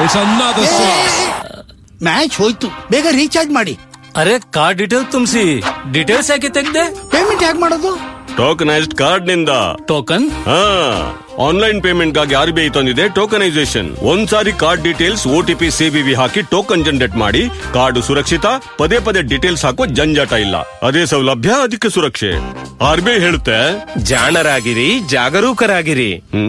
It's another six. Match ಹೋಯ್ತು ಬೇಗ recharge ಮಾಡಿ ಅರೆ ಕಾರ್ಡ್ ಡೀಟೇಲ್ ತುಂಬಿಸಿ ಡೀಟೇಲ್ಸ್ ಯಾಕೆ ತೆಗ್ದೆ ಪೇಮೆಂಟ್ ಹೇಗೆ ಮಾಡೋದು ಟೋಕನೈಸ್ಡ್ ಕಾರ್ಡ್ ನಿಂದ ಟೋಕನ್ ಹಾ ಆನ್ಲೈನ್ ಪೇಮೆಂಟ್ ಗಾಗಿ ಆರ್ ಬಿ ಐ ತಂದಿದೆ ಟೋಕನೈಸೇಷನ್ ಒಂದ್ಸಾರಿ ಕಾರ್ಡ್ ಡೀಟೇಲ್ಸ್ ಓಟಿಪಿ ಸಿಬಿವಿ ಹಾಕಿ ಟೋಕನ್ ಜನರೇಟ್ ಮಾಡಿ ಕಾರ್ಡ್ ಸುರಕ್ಷಿತ ಪದೇ ಪದೇ ಡೀಟೇಲ್ಸ್ ಹಾಕೋ ಜಂಜಾಟ ಇಲ್ಲ ಅದೇ ಸೌಲಭ್ಯ ಅದಕ್ಕೆ ಸುರಕ್ಷೆ ಆರ್ ಬಿ ಐ ಹೇಳುತ್ತೆ ಜಾಣರಾಗಿರಿ ಜಾಗರೂಕರಾಗಿರಿ ಹ್ಮ್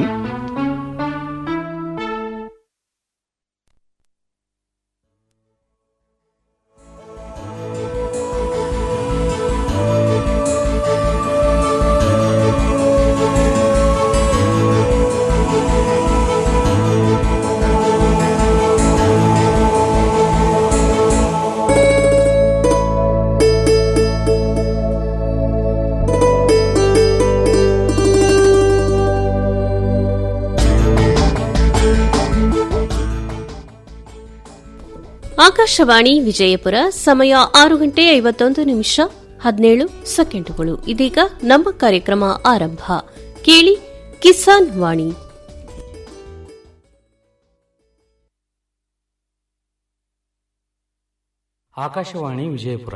ಆಕಾಶವಾಣಿ ವಿಜಯಪುರ ಸಮಯ ಆರು ಗಂಟೆ ಐವತ್ತೊಂದು ನಿಮಿಷ ಹದಿನೇಳು ಸೆಕೆಂಡುಗಳು ಇದೀಗ ನಮ್ಮ ಕಾರ್ಯಕ್ರಮ ಆರಂಭ ಕೇಳಿ ಕಿಸಾನ್ ವಾಣಿ ಆಕಾಶವಾಣಿ ವಿಜಯಪುರ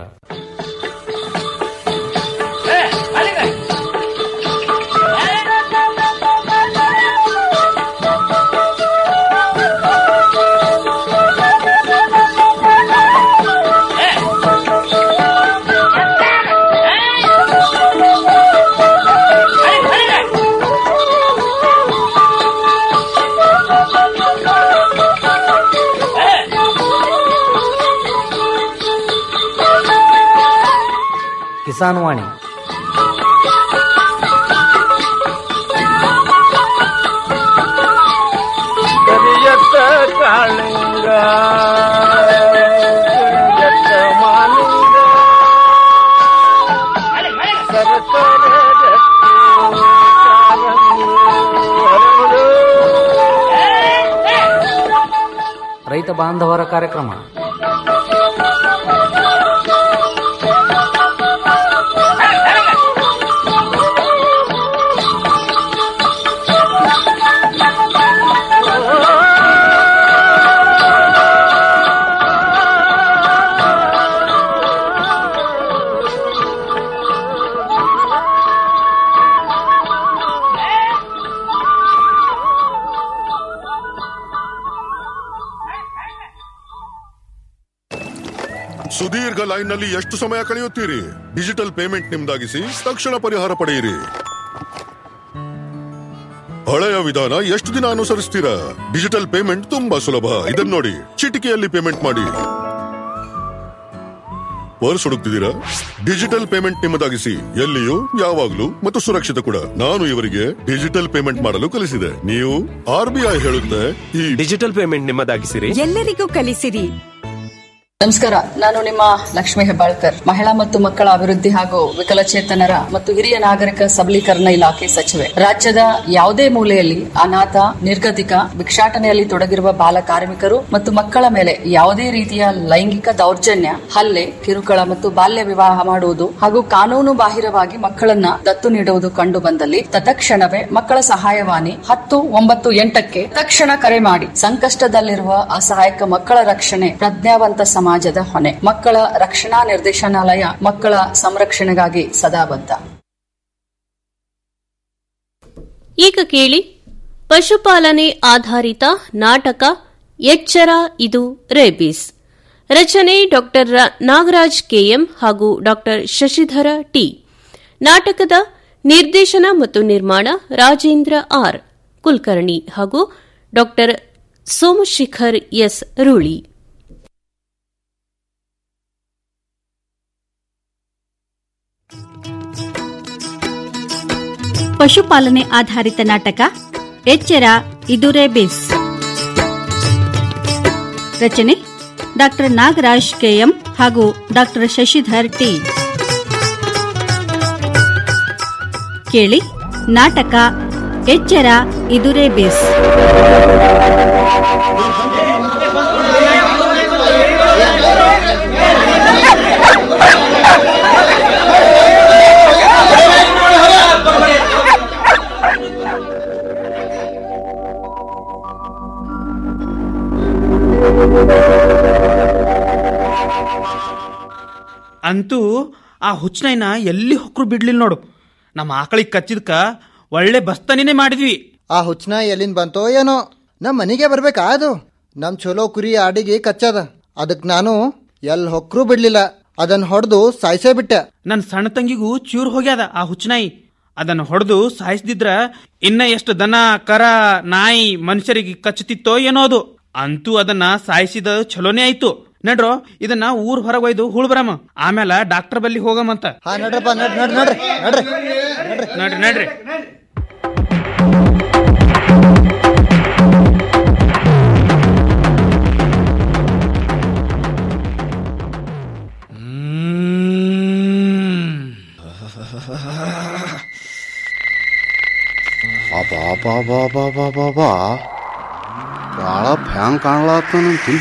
ಕಿಸಾನ್ ವಾಣಿ ಕರಿಯತ್ತ ಕಾಳಿಂಗ ಕರಿಯತ್ತ ಮಾಲಿಂಗ ಸರಸರ ರಕ್ತಿ ಕಾರಂಗಿ ಹರಳು. ರೈತ ಬಾಂಧವರ ಕಾರ್ಯಕ್ರಮ ಸುದೀರ್ಘ ಲೈನ್ ನಲ್ಲಿ ಎಷ್ಟು ಸಮಯ ಕಳೆಯುತ್ತೀರಿ ಡಿಜಿಟಲ್ ಪೇಮೆಂಟ್ ನಿಮ್ದಾಗಿಸಿ ತಕ್ಷಣ ಪರಿಹಾರ ಪಡೆಯಿರಿ ಹಳೆಯ ವಿಧಾನ ಎಷ್ಟು ದಿನ ಅನುಸರಿಸ್ತೀರಾ ಡಿಜಿಟಲ್ ಪೇಮೆಂಟ್ ತುಂಬಾ ಸುಲಭ ಇದನ್ನ ನೋಡಿ ಚಿಟಿಕೆಯಲ್ಲಿ ಪೇಮೆಂಟ್ ಮಾಡಿ ಪರ್ಸ್ ಹುಡುಕ್ತಿದ್ದೀರಾ ಡಿಜಿಟಲ್ ಪೇಮೆಂಟ್ ನಿಮ್ಮದಾಗಿಸಿ ಎಲ್ಲಿಯೂ ಯಾವಾಗ್ಲೂ ಮತ್ತು ಸುರಕ್ಷಿತ ಕೂಡ ನಾನು ಇವರಿಗೆ ಡಿಜಿಟಲ್ ಪೇಮೆಂಟ್ ಮಾಡಲು ಕಲಿಸಿದೆ ನೀವು ಆರ್ ಬಿ ಐ ಹೇಳುತ್ತೆ ಈ ಡಿಜಿಟಲ್ ಪೇಮೆಂಟ್ ನಿಮ್ಮದಾಗಿಸಿರಿ ಎಲ್ಲರಿಗೂ ಕಲಿಸಿರಿ ನಮಸ್ಕಾರ ನಾನು ನಿಮ್ಮ ಲಕ್ಷ್ಮೀ ಹೆಬ್ಬಾಳ್ಕರ್ ಮಹಿಳಾ ಮತ್ತು ಮಕ್ಕಳ ಅಭಿವೃದ್ಧಿ ಹಾಗೂ ವಿಕಲಚೇತನರ ಮತ್ತು ಹಿರಿಯ ನಾಗರಿಕ ಸಬಲೀಕರಣ ಇಲಾಖೆ ಸಚಿವೆ ರಾಜ್ಯದ ಯಾವುದೇ ಮೂಲೆಯಲ್ಲಿ ಅನಾಥ ನಿರ್ಗತಿಕ ಭಿಕ್ಷಾಟನೆಯಲ್ಲಿ ತೊಡಗಿರುವ ಬಾಲ ಕಾರ್ಮಿಕರು ಮತ್ತು ಮಕ್ಕಳ ಮೇಲೆ ಯಾವುದೇ ರೀತಿಯ ಲೈಂಗಿಕ ದೌರ್ಜನ್ಯ ಹಲ್ಲೆ ಕಿರುಕುಳ ಮತ್ತು ಬಾಲ್ಯ ವಿವಾಹ ಮಾಡುವುದು ಹಾಗೂ ಕಾನೂನು ಬಾಹಿರವಾಗಿ ಮಕ್ಕಳನ್ನ ದತ್ತು ನೀಡುವುದು ಕಂಡು ಬಂದಲ್ಲಿ ತತ್ಕ್ಷಣವೇ ಮಕ್ಕಳ ಸಹಾಯವಾಣಿ ಹತ್ತು ಒಂಬತ್ತು ಎಂಟಕ್ಕೆ ತಕ್ಷಣ ಕರೆ ಮಾಡಿ ಸಂಕಷ್ಟದಲ್ಲಿರುವ ಅಸಹಾಯಕ ಮಕ್ಕಳ ರಕ್ಷಣೆ ಪ್ರಜ್ಞಾವಂತ ಸಮಾಜದ ಹೊಣೆ ಮಕ್ಕಳ ರಕ್ಷಣಾ ನಿರ್ದೇಶನಾಲಯ ಮಕ್ಕಳ ಸಂರಕ್ಷಣೆಗಾಗಿ ಸದಾ ಬದ್ಧ ಈಗ ಕೇಳಿ ಪಶುಪಾಲನೆ ಆಧಾರಿತ ನಾಟಕ ಎಚ್ಚರ ಇದು ರೇಬಿಸ್ ರಚನೆ ಡಾಕ್ಟರ್ ನಾಗರಾಜ್ ಕೆಎಂ ಹಾಗೂ ಡಾಕ್ಟರ್ ಶಶಿಧರ ಟಿ ನಾಟಕದ ನಿರ್ದೇಶನ ಮತ್ತು ನಿರ್ಮಾಣ ರಾಜೇಂದ್ರ ಆರ್ ಕುಲಕರ್ಣಿ ಹಾಗೂ ಡಾಕ್ಟರ್ ಸೋಮಶೇಖರ್ ಎಸ್ ರೂಳಿ ಪಶುಪಾಲನೆ ಆಧಾರಿತ ನಾಟಕ ಎಚ್ಚರ ಇದು ರೇಬಿಸ್ ರಚನೆ ಡಾಕ್ಟರ್ ನಾಗರಾಜ್ ಕೆಎಂ ಹಾಗೂ ಡಾಕ್ಟರ್ ಶಶಿಧರ್ ಟಿ ಕೇಳಿ ನಾಟಕ ಎಚ್ಚರ ಇದು ರೇಬಿಸ್ ಅಂತೂ ಆ ಹುಚ್ಚನೈನ ಎಲ್ಲಿ ಹೊಕ್ರು ಬಿಡ್ಲಿಲ್ಲ ನೋಡು ನಮ್ಮ ಆಕಳಿಗೆ ಕಚ್ಚಿದ್ಕ ಒಳ್ಳೆ ಬಸ್ತನಿನೇ ಮಾಡಿದ್ವಿ ಆ ಹುಚ್ಚನ ಎಲ್ಲಿಂದ ಬಂತೋ ಏನೋ ನಮ್ಮ ಮನೆಗೆ ಬರ್ಬೇಕಾ ಅದು ನಮ್ ಚಲೋ ಕುರಿ ಆಡಿಗೆ ಕಚ್ಚದ ಅದಕ್ ನಾನು ಎಲ್ ಹೊಕ್ರು ಬಿಡ್ಲಿಲ್ಲ ಅದನ್ನ ಹೊಡೆದು ಸಾಯ್ಸೇ ಬಿಟ್ಟೆ ನನ್ನ ಸಣ್ಣ ತಂಗಿಗೂ ಚೂರ್ ಹೋಗ್ಯಾದ ಆ ಹುಚ್ಚನಾಯಿ ಅದನ್ನ ಹೊಡೆದು ಸಾಯಿಸ್ದಿದ್ರ ಇನ್ನ ಎಷ್ಟು ದನ ಕರ ನಾಯಿ ಮನುಷ್ಯರಿಗೆ ಕಚ್ಚುತ್ತಿತ್ತೋ ಏನೋ ಅದು ಅಂತೂ ಅದನ್ನ ಸಾಯಿಸಿದ ಚಲೋನೇ ಆಯ್ತು ನಡ್ರೋ ಇದನ್ನ ಊರ್ ಹೊರಗೆ ಒಯ್ದು ಹೂಳ್ ಬರಮ್ಮ ಆಮೇಲೆ ಡಾಕ್ಟರ್ ಬಲ್ಲಿ ಹೋಗಮಂತ ಹಾ ನಡ್ರಪ್ಪ ನಡ್ ನಡ್ ನಡ್ರಿ ನಡ್ರಿ ನಡ್ರಿ ನಡ್ರಿ ಅಬಾಬಾಬಾಬಾಬಾಬಾ ಭಾಳ ಫ್ಯಾಂಗ್ ಕಾಣ್ಲಾತ್ತನಂತಿ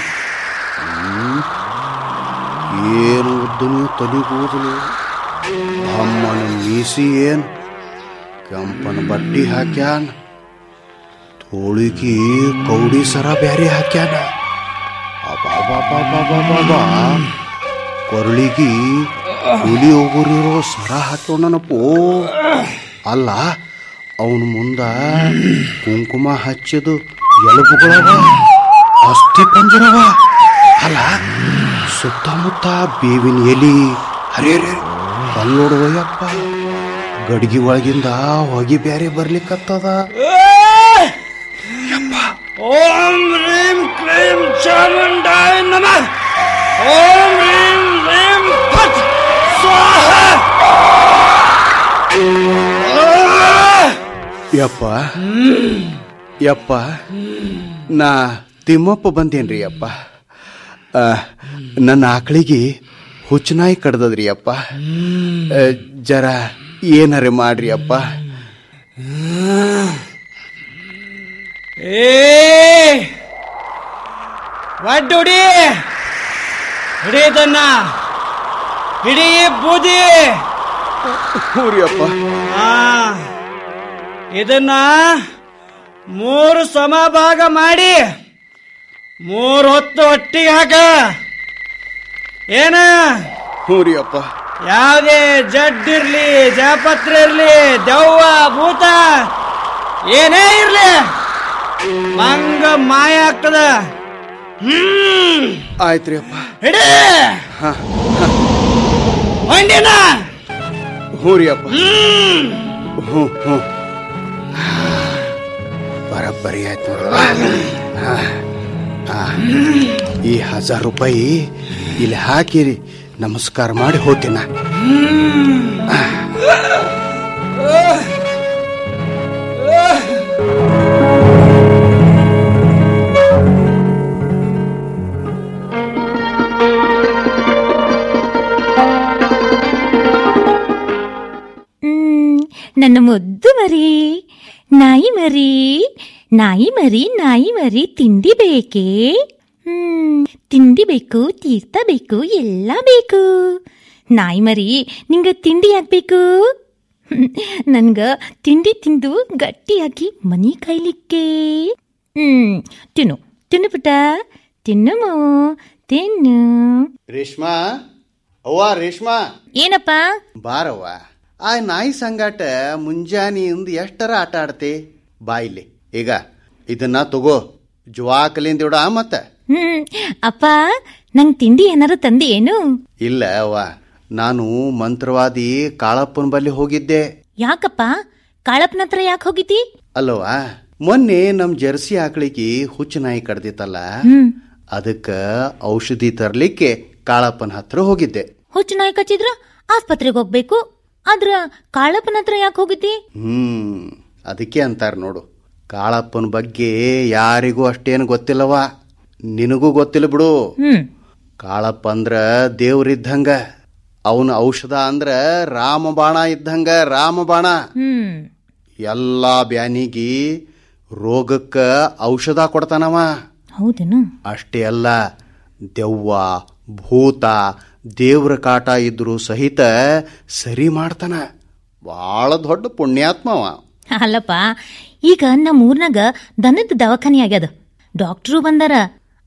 ಏನು ಉದ್ದನು ತಲೆ ಕೂದಲು ಅಮ್ಮನ ಮೀಸಿ ಏನು ಕೆಂಪನ ಬಟ್ಟಿ ಹಾಕ್ಯಾನ ತೋಳಿಗೆ ಕೌಡಿ ಸರ ಬ್ಯಾರೆ ಹಾಕ್ಯಾನ ಅಬಾಬಾಬಾಬಾಬಾಬಾ ಕೊರಳಿಗೆ ಹುಲಿ ಹೋಗೋರಿರೋ ಸರ ಹಾಕ್ಯವನಪ್ಪೋ ಅಲ್ಲ ಅವನ ಮುಂದ ಕುಂಕುಮ ಹಚ್ಚದು ಎಲುಬುಗಳವ ಅಸ್ಥಿ ಪಂಜರವ ಅಲ್ಲ ಸುತ್ತಮುತ್ತ ಬೇವಿನ ಎಲಿ ಹರೇ ಕಲ್ಲೋಡುವಯ್ಯಪ್ಪ ಗಡ್ಗಿ ಒಳಗಿಂದ ಹೊಗೆ ಬ್ಯಾರೆ ಬರ್ಲಿಕ್ಕತ್ತದ ಓಂ ರೀಂ ಕ್ಲೀಂ ಚಾಮುಂಡಾಯ ನಮಃ ಓಂ ರೀಂ ರೀಂ ಫಟ್ ಸ್ವಾಹ ಯಪ್ಪ ಯಪ್ಪ ನಾ ತಿಮ್ಮಪ್ಪ ಬಂದೇನ್ರಿ ಅಪ್ಪ ಆ, ನನ್ನ ಆಕಳಿಗೆ ಹುಚ್ಚನಾಯಿ ಕಡ್ದದ್ರಿ ಅಪ್ಪ ಆ, ಜರ ಏನರೆ ಮಾಡ್ರಿ ಅಪ್ಪ ಏ ಒಡ್ಡು ಹುಡಿ ಹಿಡಿದನ್ನ ಹಿಡಿ ಬೂದಿ ಹೂರಿ ಅಪ್ಪ ಆ, ಇದನ್ನ ಮೂರು ಸಮಭಾಗ ಮಾಡಿ ಮೂರು ಹೊತ್ತು ಒಟ್ಟಿಗೆ ಹಾಕ ಏನ ಹೂರಿ ಅಪ್ಪ ಯಾವುದೇ ಜಡ್ಡಿರ್ಲಿ ಜಾಪತ್ರ ಇರ್ಲಿ ದೆವ್ವ ಭೂತ ಏನೇ ಇರ್ಲಿ ಮಂಗ ಮಾಯ ಆಗ್ತದ ಹ್ಮ್ ಆಯ್ತ್ರಿ ಅಪ್ಪ ಹಿಡಿ ಹಾ ಹೊಂಡಿನ ಹೂರಿ ಅಪ್ಪ ಹ್ಮ್ ಹ್ಞೂ ಹ್ಞೂ ಬರಬ್ಬರಿ ಆಯ್ತು ಹಾ, ಹಾ. ಈ ಹಜಾರ್ ರೂಪಾಯಿ ಇಲ್ಲಿ ಹಾಕಿರಿ ನಮಸ್ಕಾರ ಮಾಡಿ ಹೋಗ್ತೀನ ಹ್ಮ್, ನನ್ನ ಮುದ್ದು ಮರಿ ನಾಯಿ ಮರಿ ನಾಯಿ ಮರಿ ನಾಯಿ ಮರಿ ತಿಂಡಿ ಬೇಕೇ ಹ್ಮ್ ತಿಂಡಿ ಬೇಕು ತೀರ್ಥ ಬೇಕು ಎಲ್ಲ ಬೇಕು ನಾಯಿ ಮರಿ ನಿಂಗ ತಿಂಡಿ ಯಾಕ್ಬೇಕು ಹ್ಮ್, ನನ್ಗ ತಿಂಡಿ ತಿಂದು ಗಟ್ಟಿಯಾಗಿ ಮನಿ ಕಾಯ್ಲಿಕ್ಕೆ ಹ್ಮ್ ತಿನ್ನು ತಿನ್ನು ಪುಟ್ಟ ತಿನ್ನು ತಿನ್ನು ರೇಷ್ಮಾ ಅವ್ವ ರೇಷ್ಮಾ ಏನಪ್ಪ ಬಾರವ್ವ ಆ ನಾಯಿ ಸಂಗಾಟ ಮುಂಜಾನೆಯಿಂದ ಎಷ್ಟರ ಆಟ ಆಡ್ತಿ ಬಾಯಿಲಿ ಈಗ ಇದನ್ನ ತಗೋ ಜುವಾಕಲಿಂದ ಇಡ ಮತ್ತ ಹ್ಮ್ ಅಪ್ಪ ನಂಗ್ ತಿಂಡಿ ಏನಾರು ತಂದಿ ಏನು ಇಲ್ಲ ಅವ್ವ ನಾನು ಮಂತ್ರವಾದಿ ಕಾಳಪ್ಪನ ಬಳಿ ಹೋಗಿದ್ದೆ ಯಾಕಪ್ಪ ಕಾಳಪ್ಪನ ಹತ್ರ ಯಾಕೆ ಹೋಗಿತಿ ಅಲ್ಲವಾ ಮೊನ್ನೆ ನಮ್ ಜರ್ಸಿ ಆಕಳಿಗೆ ಹುಚ್ಚು ನಾಯಿ ಕಡ್ದಿತ್ತಲ್ಲ ಹ್ಮ್ ಅದಕ್ಕ ಔಷಧಿ ತರ್ಲಿಕ್ಕೆ ಕಾಳಪ್ಪನ ಹತ್ರ ಹೋಗಿದ್ದೆ ಹುಚ್ಚು ನಾಯಿ ಕಚ್ಚಿದ್ರ ಆಸ್ಪತ್ರೆಗೆ ಹೋಗ್ಬೇಕು ಆದ್ರ ಕಾಳಪ್ಪನ ಹತ್ರ ಯಾಕೆ ಹೋಗಿತಿ ಹ್ಮ್ ಅದಕ್ಕೆ ಅಂತಾರ ನೋಡು ಕಾಳಪ್ಪನ ಬಗ್ಗೆ ಯಾರಿಗೂ ಅಷ್ಟೇನು ಗೊತ್ತಿಲ್ಲವ ನಿನಗೂ ಗೊತ್ತಿಲ್ಲ ಬಿಡು ಹ್ಮ್ ಕಾಳಪ್ಪ ಅಂದ್ರ ದೇವ್ರಿದ್ದಂಗ ಅವನ ಔಷಧ ಅಂದ್ರ ರಾಮಬಾಣ ಇದ್ದಂಗ ರಾಮಬಾಣ ಹ್ಮ್ ಎಲ್ಲಾ ಬ್ಯಾನಿಗಿ ರೋಗಕ್ಕ ಔಷಧ ಕೊಡ್ತಾನವ ಹೌದೇನು ಅಷ್ಟೇ ಅಲ್ಲ ದೆವ್ವ ಭೂತ ದೇವ್ರ ಕಾಟ ಇದ್ರು ಸಹಿತ ಸರಿ ಮಾಡ್ತಾನ ಭಾಳ ದೊಡ್ಡ ಪುಣ್ಯಾತ್ಮವ ಅಲ್ಲಪ್ಪ ಈಗ ನಮ್ಮ ಊರ್ನಾಗ ದನದ ದವಾಖಾನಿ ಆಗ್ಯದ ಡಾಕ್ಟ್ರು ಬಂದಾರ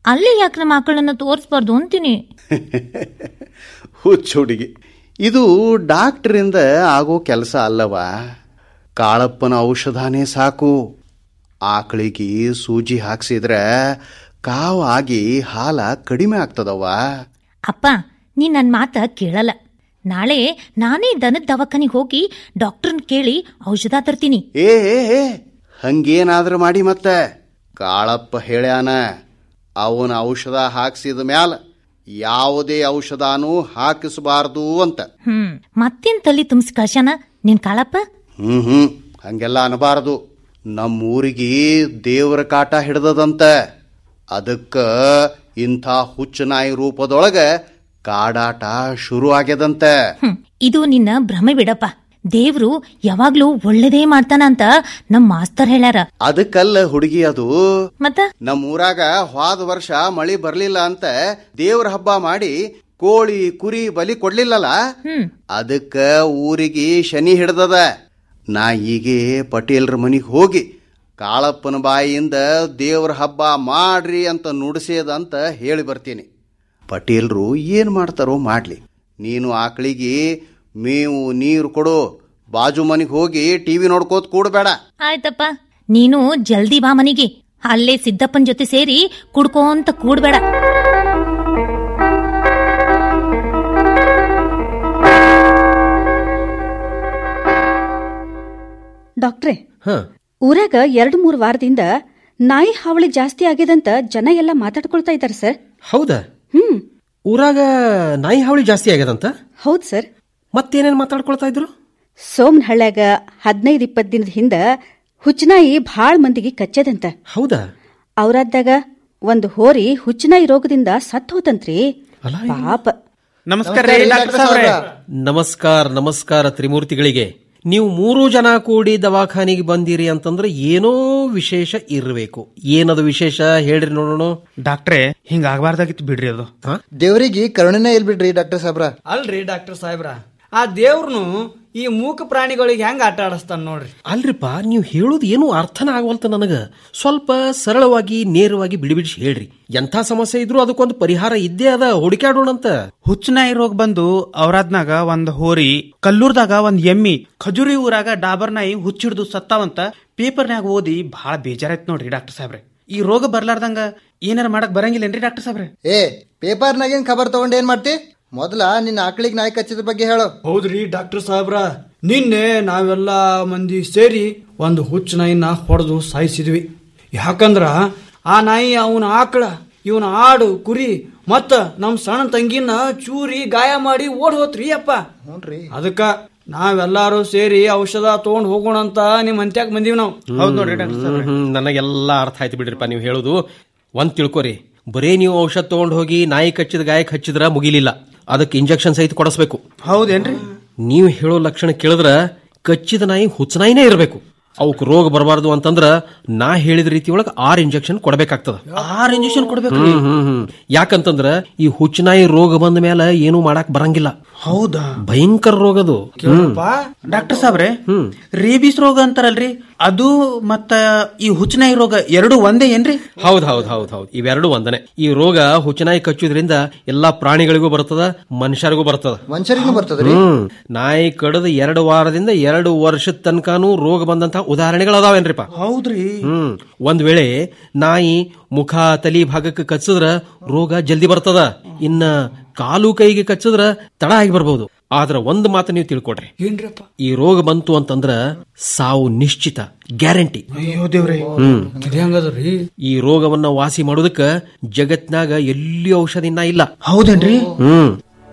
ಅಲ್ಲೇ ಯಾಕೆ ನಮ್ಮ ಆಕಳನ್ನ ತೋರಿಸ್ಬಾರ್ದು ಅಂತೀನಿ ಹುಚ್ಚ ಹುಡುಗಿ ಇದು ಡಾಕ್ಟರಿಂದ ಆಗೋ ಕೆಲಸ ಅಲ್ಲವಾ ಕಾಳಪ್ಪನ ಔಷಧಾನೇ ಸಾಕು ಆಕಳಿಗೆ ಸೂಜಿ ಹಾಕ್ಸಿದ್ರೆ ಕಾವು ಆಗಿ ಹಾಲ ಕಡಿಮೆ ಆಗ್ತದವ್ವ ಅಪ್ಪ ನೀ ನನ್ನ ಮಾತ ಕೇಳಲ್ಲ ನಾಳೆ ನಾನೇ ದನದ ದವಾಖಾನಿಗೆ ಹೋಗಿ ಡಾಕ್ಟರ್ನ ಕೇಳಿ ಔಷಧ ತರ್ತೀನಿ ಏ ಏ, ಏ, ಹಂಗೇನಾದ್ರೂ ಮಾಡಿ ಮತ್ತೆ ಕಾಳಪ್ಪ ಹೇಳ್ಯಾನ ಅವನ ಔಷಧ ಹಾಕ್ಸಿದ ಮ್ಯಾಲ ಯಾವುದೇ ಔಷಧಾನೂ ಹಾಕಿಸಬಾರ್ದು ಅಂತ ಹ್ಮ್ ಮತ್ತೇನ್ ತಲಿ ತುಂಬಿಸಿ ಕಳ್ಸ್ಯಾನ ನಿನ್ ಕಾಳಪ್ಪ ಹ್ಮ್ ಹ್ಮ್ ಹಂಗೆಲ್ಲ ಅನಬಾರದು ನಮ್ಮೂರಿಗೆ ದೇವರ ಕಾಟ ಹಿಡ್ದದಂತ ಅದಕ್ಕ ಇಂಥ ಹುಚ್ಚ ನಾಯಿ ರೂಪದೊಳಗ ಕಾಡಾಟ ಶುರು ಆಗ್ಯದಂತೆ ಹ್ಮ್ ಇದು ನಿನ್ನ ಭ್ರಮೆ ಬಿಡಪ್ಪ ದೇವ್ರು ಯಾವಾಗ್ಲೂ ಒಳ್ಳೇದೇ ಮಾಡ್ತಾನ ಅಂತ ನಮ್ ಮಾಸ್ತರ್ ಹೇಳ್ಯಾರ ಅದಕ್ಕಲ್ಲ ಹುಡುಗಿ ಅದು ಮತ್ತ ನಮ್ಮ ಊರಾಗ ಹೋದ ವರ್ಷ ಮಳಿ ಬರ್ಲಿಲ್ಲ ಅಂತ ದೇವ್ರ ಹಬ್ಬ ಮಾಡಿ ಕೋಳಿ ಕುರಿ ಬಲಿ ಕೊಡ್ಲಿಲ್ಲಲ್ಲ ಹ್ಮ್ ಅದಕ್ಕ ಊರಿಗೆ ಶನಿ ಹಿಡ್ದದ ನಾ ಹೀಗೆ ಪಟೇಲ್ರ ಮನಿಗೆ ಹೋಗಿ ಕಾಳಪ್ಪನ ಬಾಯಿಯಿಂದ ದೇವ್ರ ಹಬ್ಬ ಮಾಡ್ರಿ ಅಂತ ನುಡಿಸೇದಂತ ಹೇಳಿ ಬರ್ತೀನಿ ಪಟೇಲ್ರು ಏನ್ ಮಾಡ್ತಾರೋ ಮಾಡ್ಲಿ ನೀನು ಆಕಳಿಗೆ ಮೇವು ನೀರು ಕೊಡು ಬಾಜು ಮನಿಗೆ ಹೋಗಿ ಟಿವಿ ನೋಡ್ಕೋತ ಕೂಡಬೇಡ ಆಯ್ತಪ್ಪ ನೀನು ಜಲ್ದಿ ಬಾ ಮನಿಗೆ ಅಲ್ಲೇ ಸಿದ್ದಪ್ಪನ್ ಜೊತೆ ಸೇರಿ ಕುಡ್ಕೋಂತ ಕೂಡ್ಬೇಡ ಡಾಕ್ಟ್ರೆ ಊರಾಗ ಎರಡು ಮೂರು ವಾರದಿಂದ ನಾಯಿ ಹಾವಳಿ ಜಾಸ್ತಿ ಆಗ್ಯದಂತ ಜನ ಎಲ್ಲ ಮಾತಾಡ್ಕೊಳ್ತಾ ಇದ್ದಾರೆ ಸರ್ ಹೌದಾ ಹ್ಮ್ ಊರಾಗ ನಾಯಿ ಹಾವಳಿ ಜಾಸ್ತಿ ಆಗ್ಯದಂತ ಹೌದ್ ಸರ್ ಮತ್ತೇನೇನ್ ಮಾತಾಡ್ಕೊಳ್ತಾ ಇದ್ರು ಸೋಮನಹಳ್ಳ್ಯಾಗ ಹದಿನೈದು ಇಪ್ಪತ್ತು ದಿನದ ಹಿಂದ ಹುಚ್ಚನಾಯಿ ಭಾಳ ಮಂದಿಗೆ ಕಚ್ಚದಂತ ಹೌದಾ ಅವ್ರಾದಾಗ ಒಂದು ಹೋರಿ ಹುಚ್ಚನಾಯಿ ರೋಗದಿಂದ ಸತ್ ಹೋತಂತ್ರಿ ಪಾಪ ನಮಸ್ಕಾರ ರೀ ಡಾಕ್ಟರ್ ಸಾವ್ರೆ ನಮಸ್ಕಾರ ನಮಸ್ಕಾರ ತ್ರಿಮೂರ್ತಿಗಳಿಗೆ ನೀವು ಮೂರು ಜನ ಕೂಡಿ ದವಾಖಾನಿಗೆ ಬಂದಿರಿ ಅಂತಂದ್ರೆ ಏನೋ ವಿಶೇಷ ಇರಬೇಕು ಏನದು ವಿಶೇಷ ಹೇಳ್ರಿ ನೋಡೋಣ ಡಾಕ್ಟ್ರೆ ಹಿಂಗ ಆಗ್ಬಾರ್ದಾಗಿತ್ತು ಬಿಡ್ರಿ ಅದು ದೇವರಿಗೆ ಕರುಣೆನೇ ಇಲ್ ಬಿಡ್ರಿ ಡಾಕ್ಟರ್ ಸಾಬ್ರ ಅಲ್ರಿ ಡಾಕ್ಟರ್ ಸಾಹೇಬ್ರ ಆ ದೇವ್ರನು ಈ ಮೂಕ ಪ್ರಾಣಿಗಳಿಗೆ ಹೆಂಗ್ ಆಟ ಆಡಿಸ್ತಾನ ನೋಡ್ರಿ ಅಲ್ರಿಪ್ಪ ನೀವು ಹೇಳೋದು ಏನು ಅರ್ಥನ ಆಗವಲ್ತ ನನಗ ಸ್ವಲ್ಪ ಸರಳವಾಗಿ ನೇರವಾಗಿ ಬಿಡಿ ಬಿಡಿಸಿ ಹೇಳ್ರಿ ಎಂಥ ಸಮಸ್ಯೆ ಇದ್ರೂ ಅದಕ್ಕೊಂದು ಪರಿಹಾರ ಇದ್ದೇ ಅದ ಹುಡುಕಾಡೋಣಂತ ಹುಚ್ಚನಾಯಿ ರೋಗ ಬಂದು ಔರಾದ್ನಾಗ ಒಂದ್ ಹೋರಿ ಕಲ್ಲೂರ್ದಾಗ ಒಂದ್ ಎಮ್ಮಿ ಖಜೂರಿ ಊರಾಗ ಡಾಬರ್ ನಾಯಿ ಹುಚ್ಚಿಡ್ದು ಸತ್ತಾವಂತ ಪೇಪರ್ನ್ಯಾಗ ಓದಿ ಬಹಳ ಬೇಜಾರಾಯ್ತು ನೋಡ್ರಿ ಡಾಕ್ಟರ್ ಸಾಹೇಬ್ರೆ ಈ ರೋಗ ಬರ್ಲಾರ್ದಂಗ ಏನಾರ ಮಾಡಕ್ ಬರಂಗಿಲ್ಲೇನ್ರಿ ಡಾಕ್ಟರ್ ಸಾಹೇಬ್ರೆ ಏ ಪೇಪರ್ನಾಗೇನ್ ಖಬರ್ ತಗೊಂಡ್ ಏನ್ ಮಾಡ್ತಿ ಮೊದಲ ನಿನ್ನ ಆಕಳಿಗೆ ನಾಯಿ ಕಚ್ಚಿದ ಬಗ್ಗೆ ಹೇಳು ಹೌದ್ರಿ ಡಾಕ್ಟರ್ ಸಾಹೇಬ್ರ ನಿನ್ನೆ ನಾವೆಲ್ಲ ಮಂದಿ ಸೇರಿ ಒಂದು ಹುಚ್ಚ ನಾಯಿನ ಹೊಡೆದು ಸಾಯಿಸಿದ್ವಿ ಯಾಕಂದ್ರ ಆ ನಾಯಿ ಅವನ ಆಕಳ ಇವನ ಆಡು ಕುರಿ ಮತ್ತ ನಮ್ ಸಣ್ಣ ತಂಗಿನ ಚೂರಿ ಗಾಯ ಮಾಡಿ ಓಡ್ ಹೋತ್ರಿ ಅಪ್ಪ ಅದಕ್ಕ ನಾವೆಲ್ಲಾರು ಸೇರಿ ಔಷಧ ತಗೊಂಡ್ ಹೋಗೋಣ ಅಂತ ನಿಮ್ ಅಂತ್ಯಾಕ್ ಬಂದೀವಿ ನಾವು ಹೌದ್ ನೋಡ್ರಿ ಡಾಕ್ಟರ್ ಸಾಹೇಬ್ರೆ ಹ್ಮ್, ನನಗೆಲ್ಲ ಅರ್ಥ ಆಯ್ತು ಬಿಡ್ರಿಪ್ಪ ನೀವು ಹೇಳೋದು ಒಂದ್ ತಿಳ್ಕೊರಿ ಬರೇ ನೀವು ಔಷಧ ತಗೊಂಡ್ ಹೋಗಿ ನಾಯಿ ಕಚ್ಚಿದ ಗಾಯಕ್ಕೆ ಹಚ್ಚಿದ್ರ ಮುಗಿಲಿಲ್ಲ ಅದಕ್ಕೆ ಇಂಜೆಕ್ಷನ್ ಸಹಿತ ಕೊಡಿಸ್ಬೇಕು ಹೌದೇನ್ರಿ ನೀವು ಹೇಳೋ ಲಕ್ಷಣ ಕೇಳಿದ್ರ ಕಚ್ಚಿದ ನಾಯಿ ಹುಚ್ಚ ನಾಯಿನೇ ಇರಬೇಕು ಅವಕ್ ರೋಗ ಬರಬಾರ್ದು ಅಂತಂದ್ರ ನಾ ಹೇಳಿದ ರೀತಿ ಒಳಗ ಆರ್ ಇಂಜೆಕ್ಷನ್ ಕೊಡಬೇಕಾಗ್ತದ ಆರ್ ಇಂಜೆಕ್ಷನ್ ಕೊಡ್ಬೇಕು ಹ್ಮ್ ಹ್ಮ್ ಹ್ಮ್ ಯಾಕಂತಂದ್ರ ಈ ಹುಚ್ಚನಾಯಿ ರೋಗ ಬಂದ ಮೇಲೆ ಏನು ಮಾಡಾಕ್ ಬರಂಗಿಲ್ಲ ಹೌದಾ ಭಯಂಕರ ರೋಗ ಅದು ಡಾಕ್ಟರ್ ಸಾಬ್ರೆ ರೇಬಿಸ್ ರೋಗ ಅಂತಾರಲ್ರಿ ಅದು ಮತ್ತ ಈ ಹುಚ್ಚನಾಯಿ ರೋಗ ಎರಡು ಒಂದೇ ಏನ್ರಿ ಹೌದ್ ಹೌದ್ ಹೌದ್ ಹೌದ್ ಇವೆರಡು ಒಂದನೆ ಈ ರೋಗ ಹುಚ್ಚನಾಯಿ ಕಚ್ಚುದ್ರಿಂದ ಎಲ್ಲಾ ಪ್ರಾಣಿಗಳಿಗೂ ಬರ್ತದ ಮನುಷ್ಯರಿಗೂ ಬರ್ತದ ಮನುಷ್ಯರಿಗೂ ಬರ್ತದ್ರಿ ಹ್ಮ್ ನಾಯಿ ಕಡದ ಎರಡು ವಾರದಿಂದ ಎರಡು ವರ್ಷದ ತನಕನೂ ರೋಗ ಬಂದಂತ ಉದಾಹರಣೆಗಳು ಅದಾವೇನ್ರಿಪ್ಪ ಹೌದ್ರಿ ಹ್ಮ್ ಒಂದ್ ವೇಳೆ ನಾಯಿ ಮುಖ ತಲಿ ಭಾಗಕ್ಕೆ ಕಚ್ಚದ್ರ ರೋಗ ಜಲ್ದಿ ಬರ್ತದ ಇನ್ನ ಕಾಲು ಕೈಗೆ ಕಚ್ಚದ್ರ ತಡ ಆಗಿ ಬರ್ಬೋದು ಆದ್ರ ಒಂದ್ ಮಾತು ನೀವು ತಿಳ್ಕೊಡ್ರಿ ಏನ್ರಪ್ಪ ಈ ರೋಗ ಬಂತು ಅಂತಂದ್ರ ಸಾವು ನಿಶ್ಚಿತ ಗ್ಯಾರಂಟಿ ಅಯ್ಯೋ ದೇವ್ರಿ ಹ್ಮ್ ಇದು ಹೆಂಗದ್ರಿ ಈ ರೋಗವನ್ನ ವಾಸಿ ಮಾಡೋದಕ್ಕ ಜಗತ್ನಾಗ ಎಲ್ಲಿ ಔಷಧಿ ಇನ್ನ ಇಲ್ಲ ಹೌದೇನ್ರಿ ಹ್ಮ್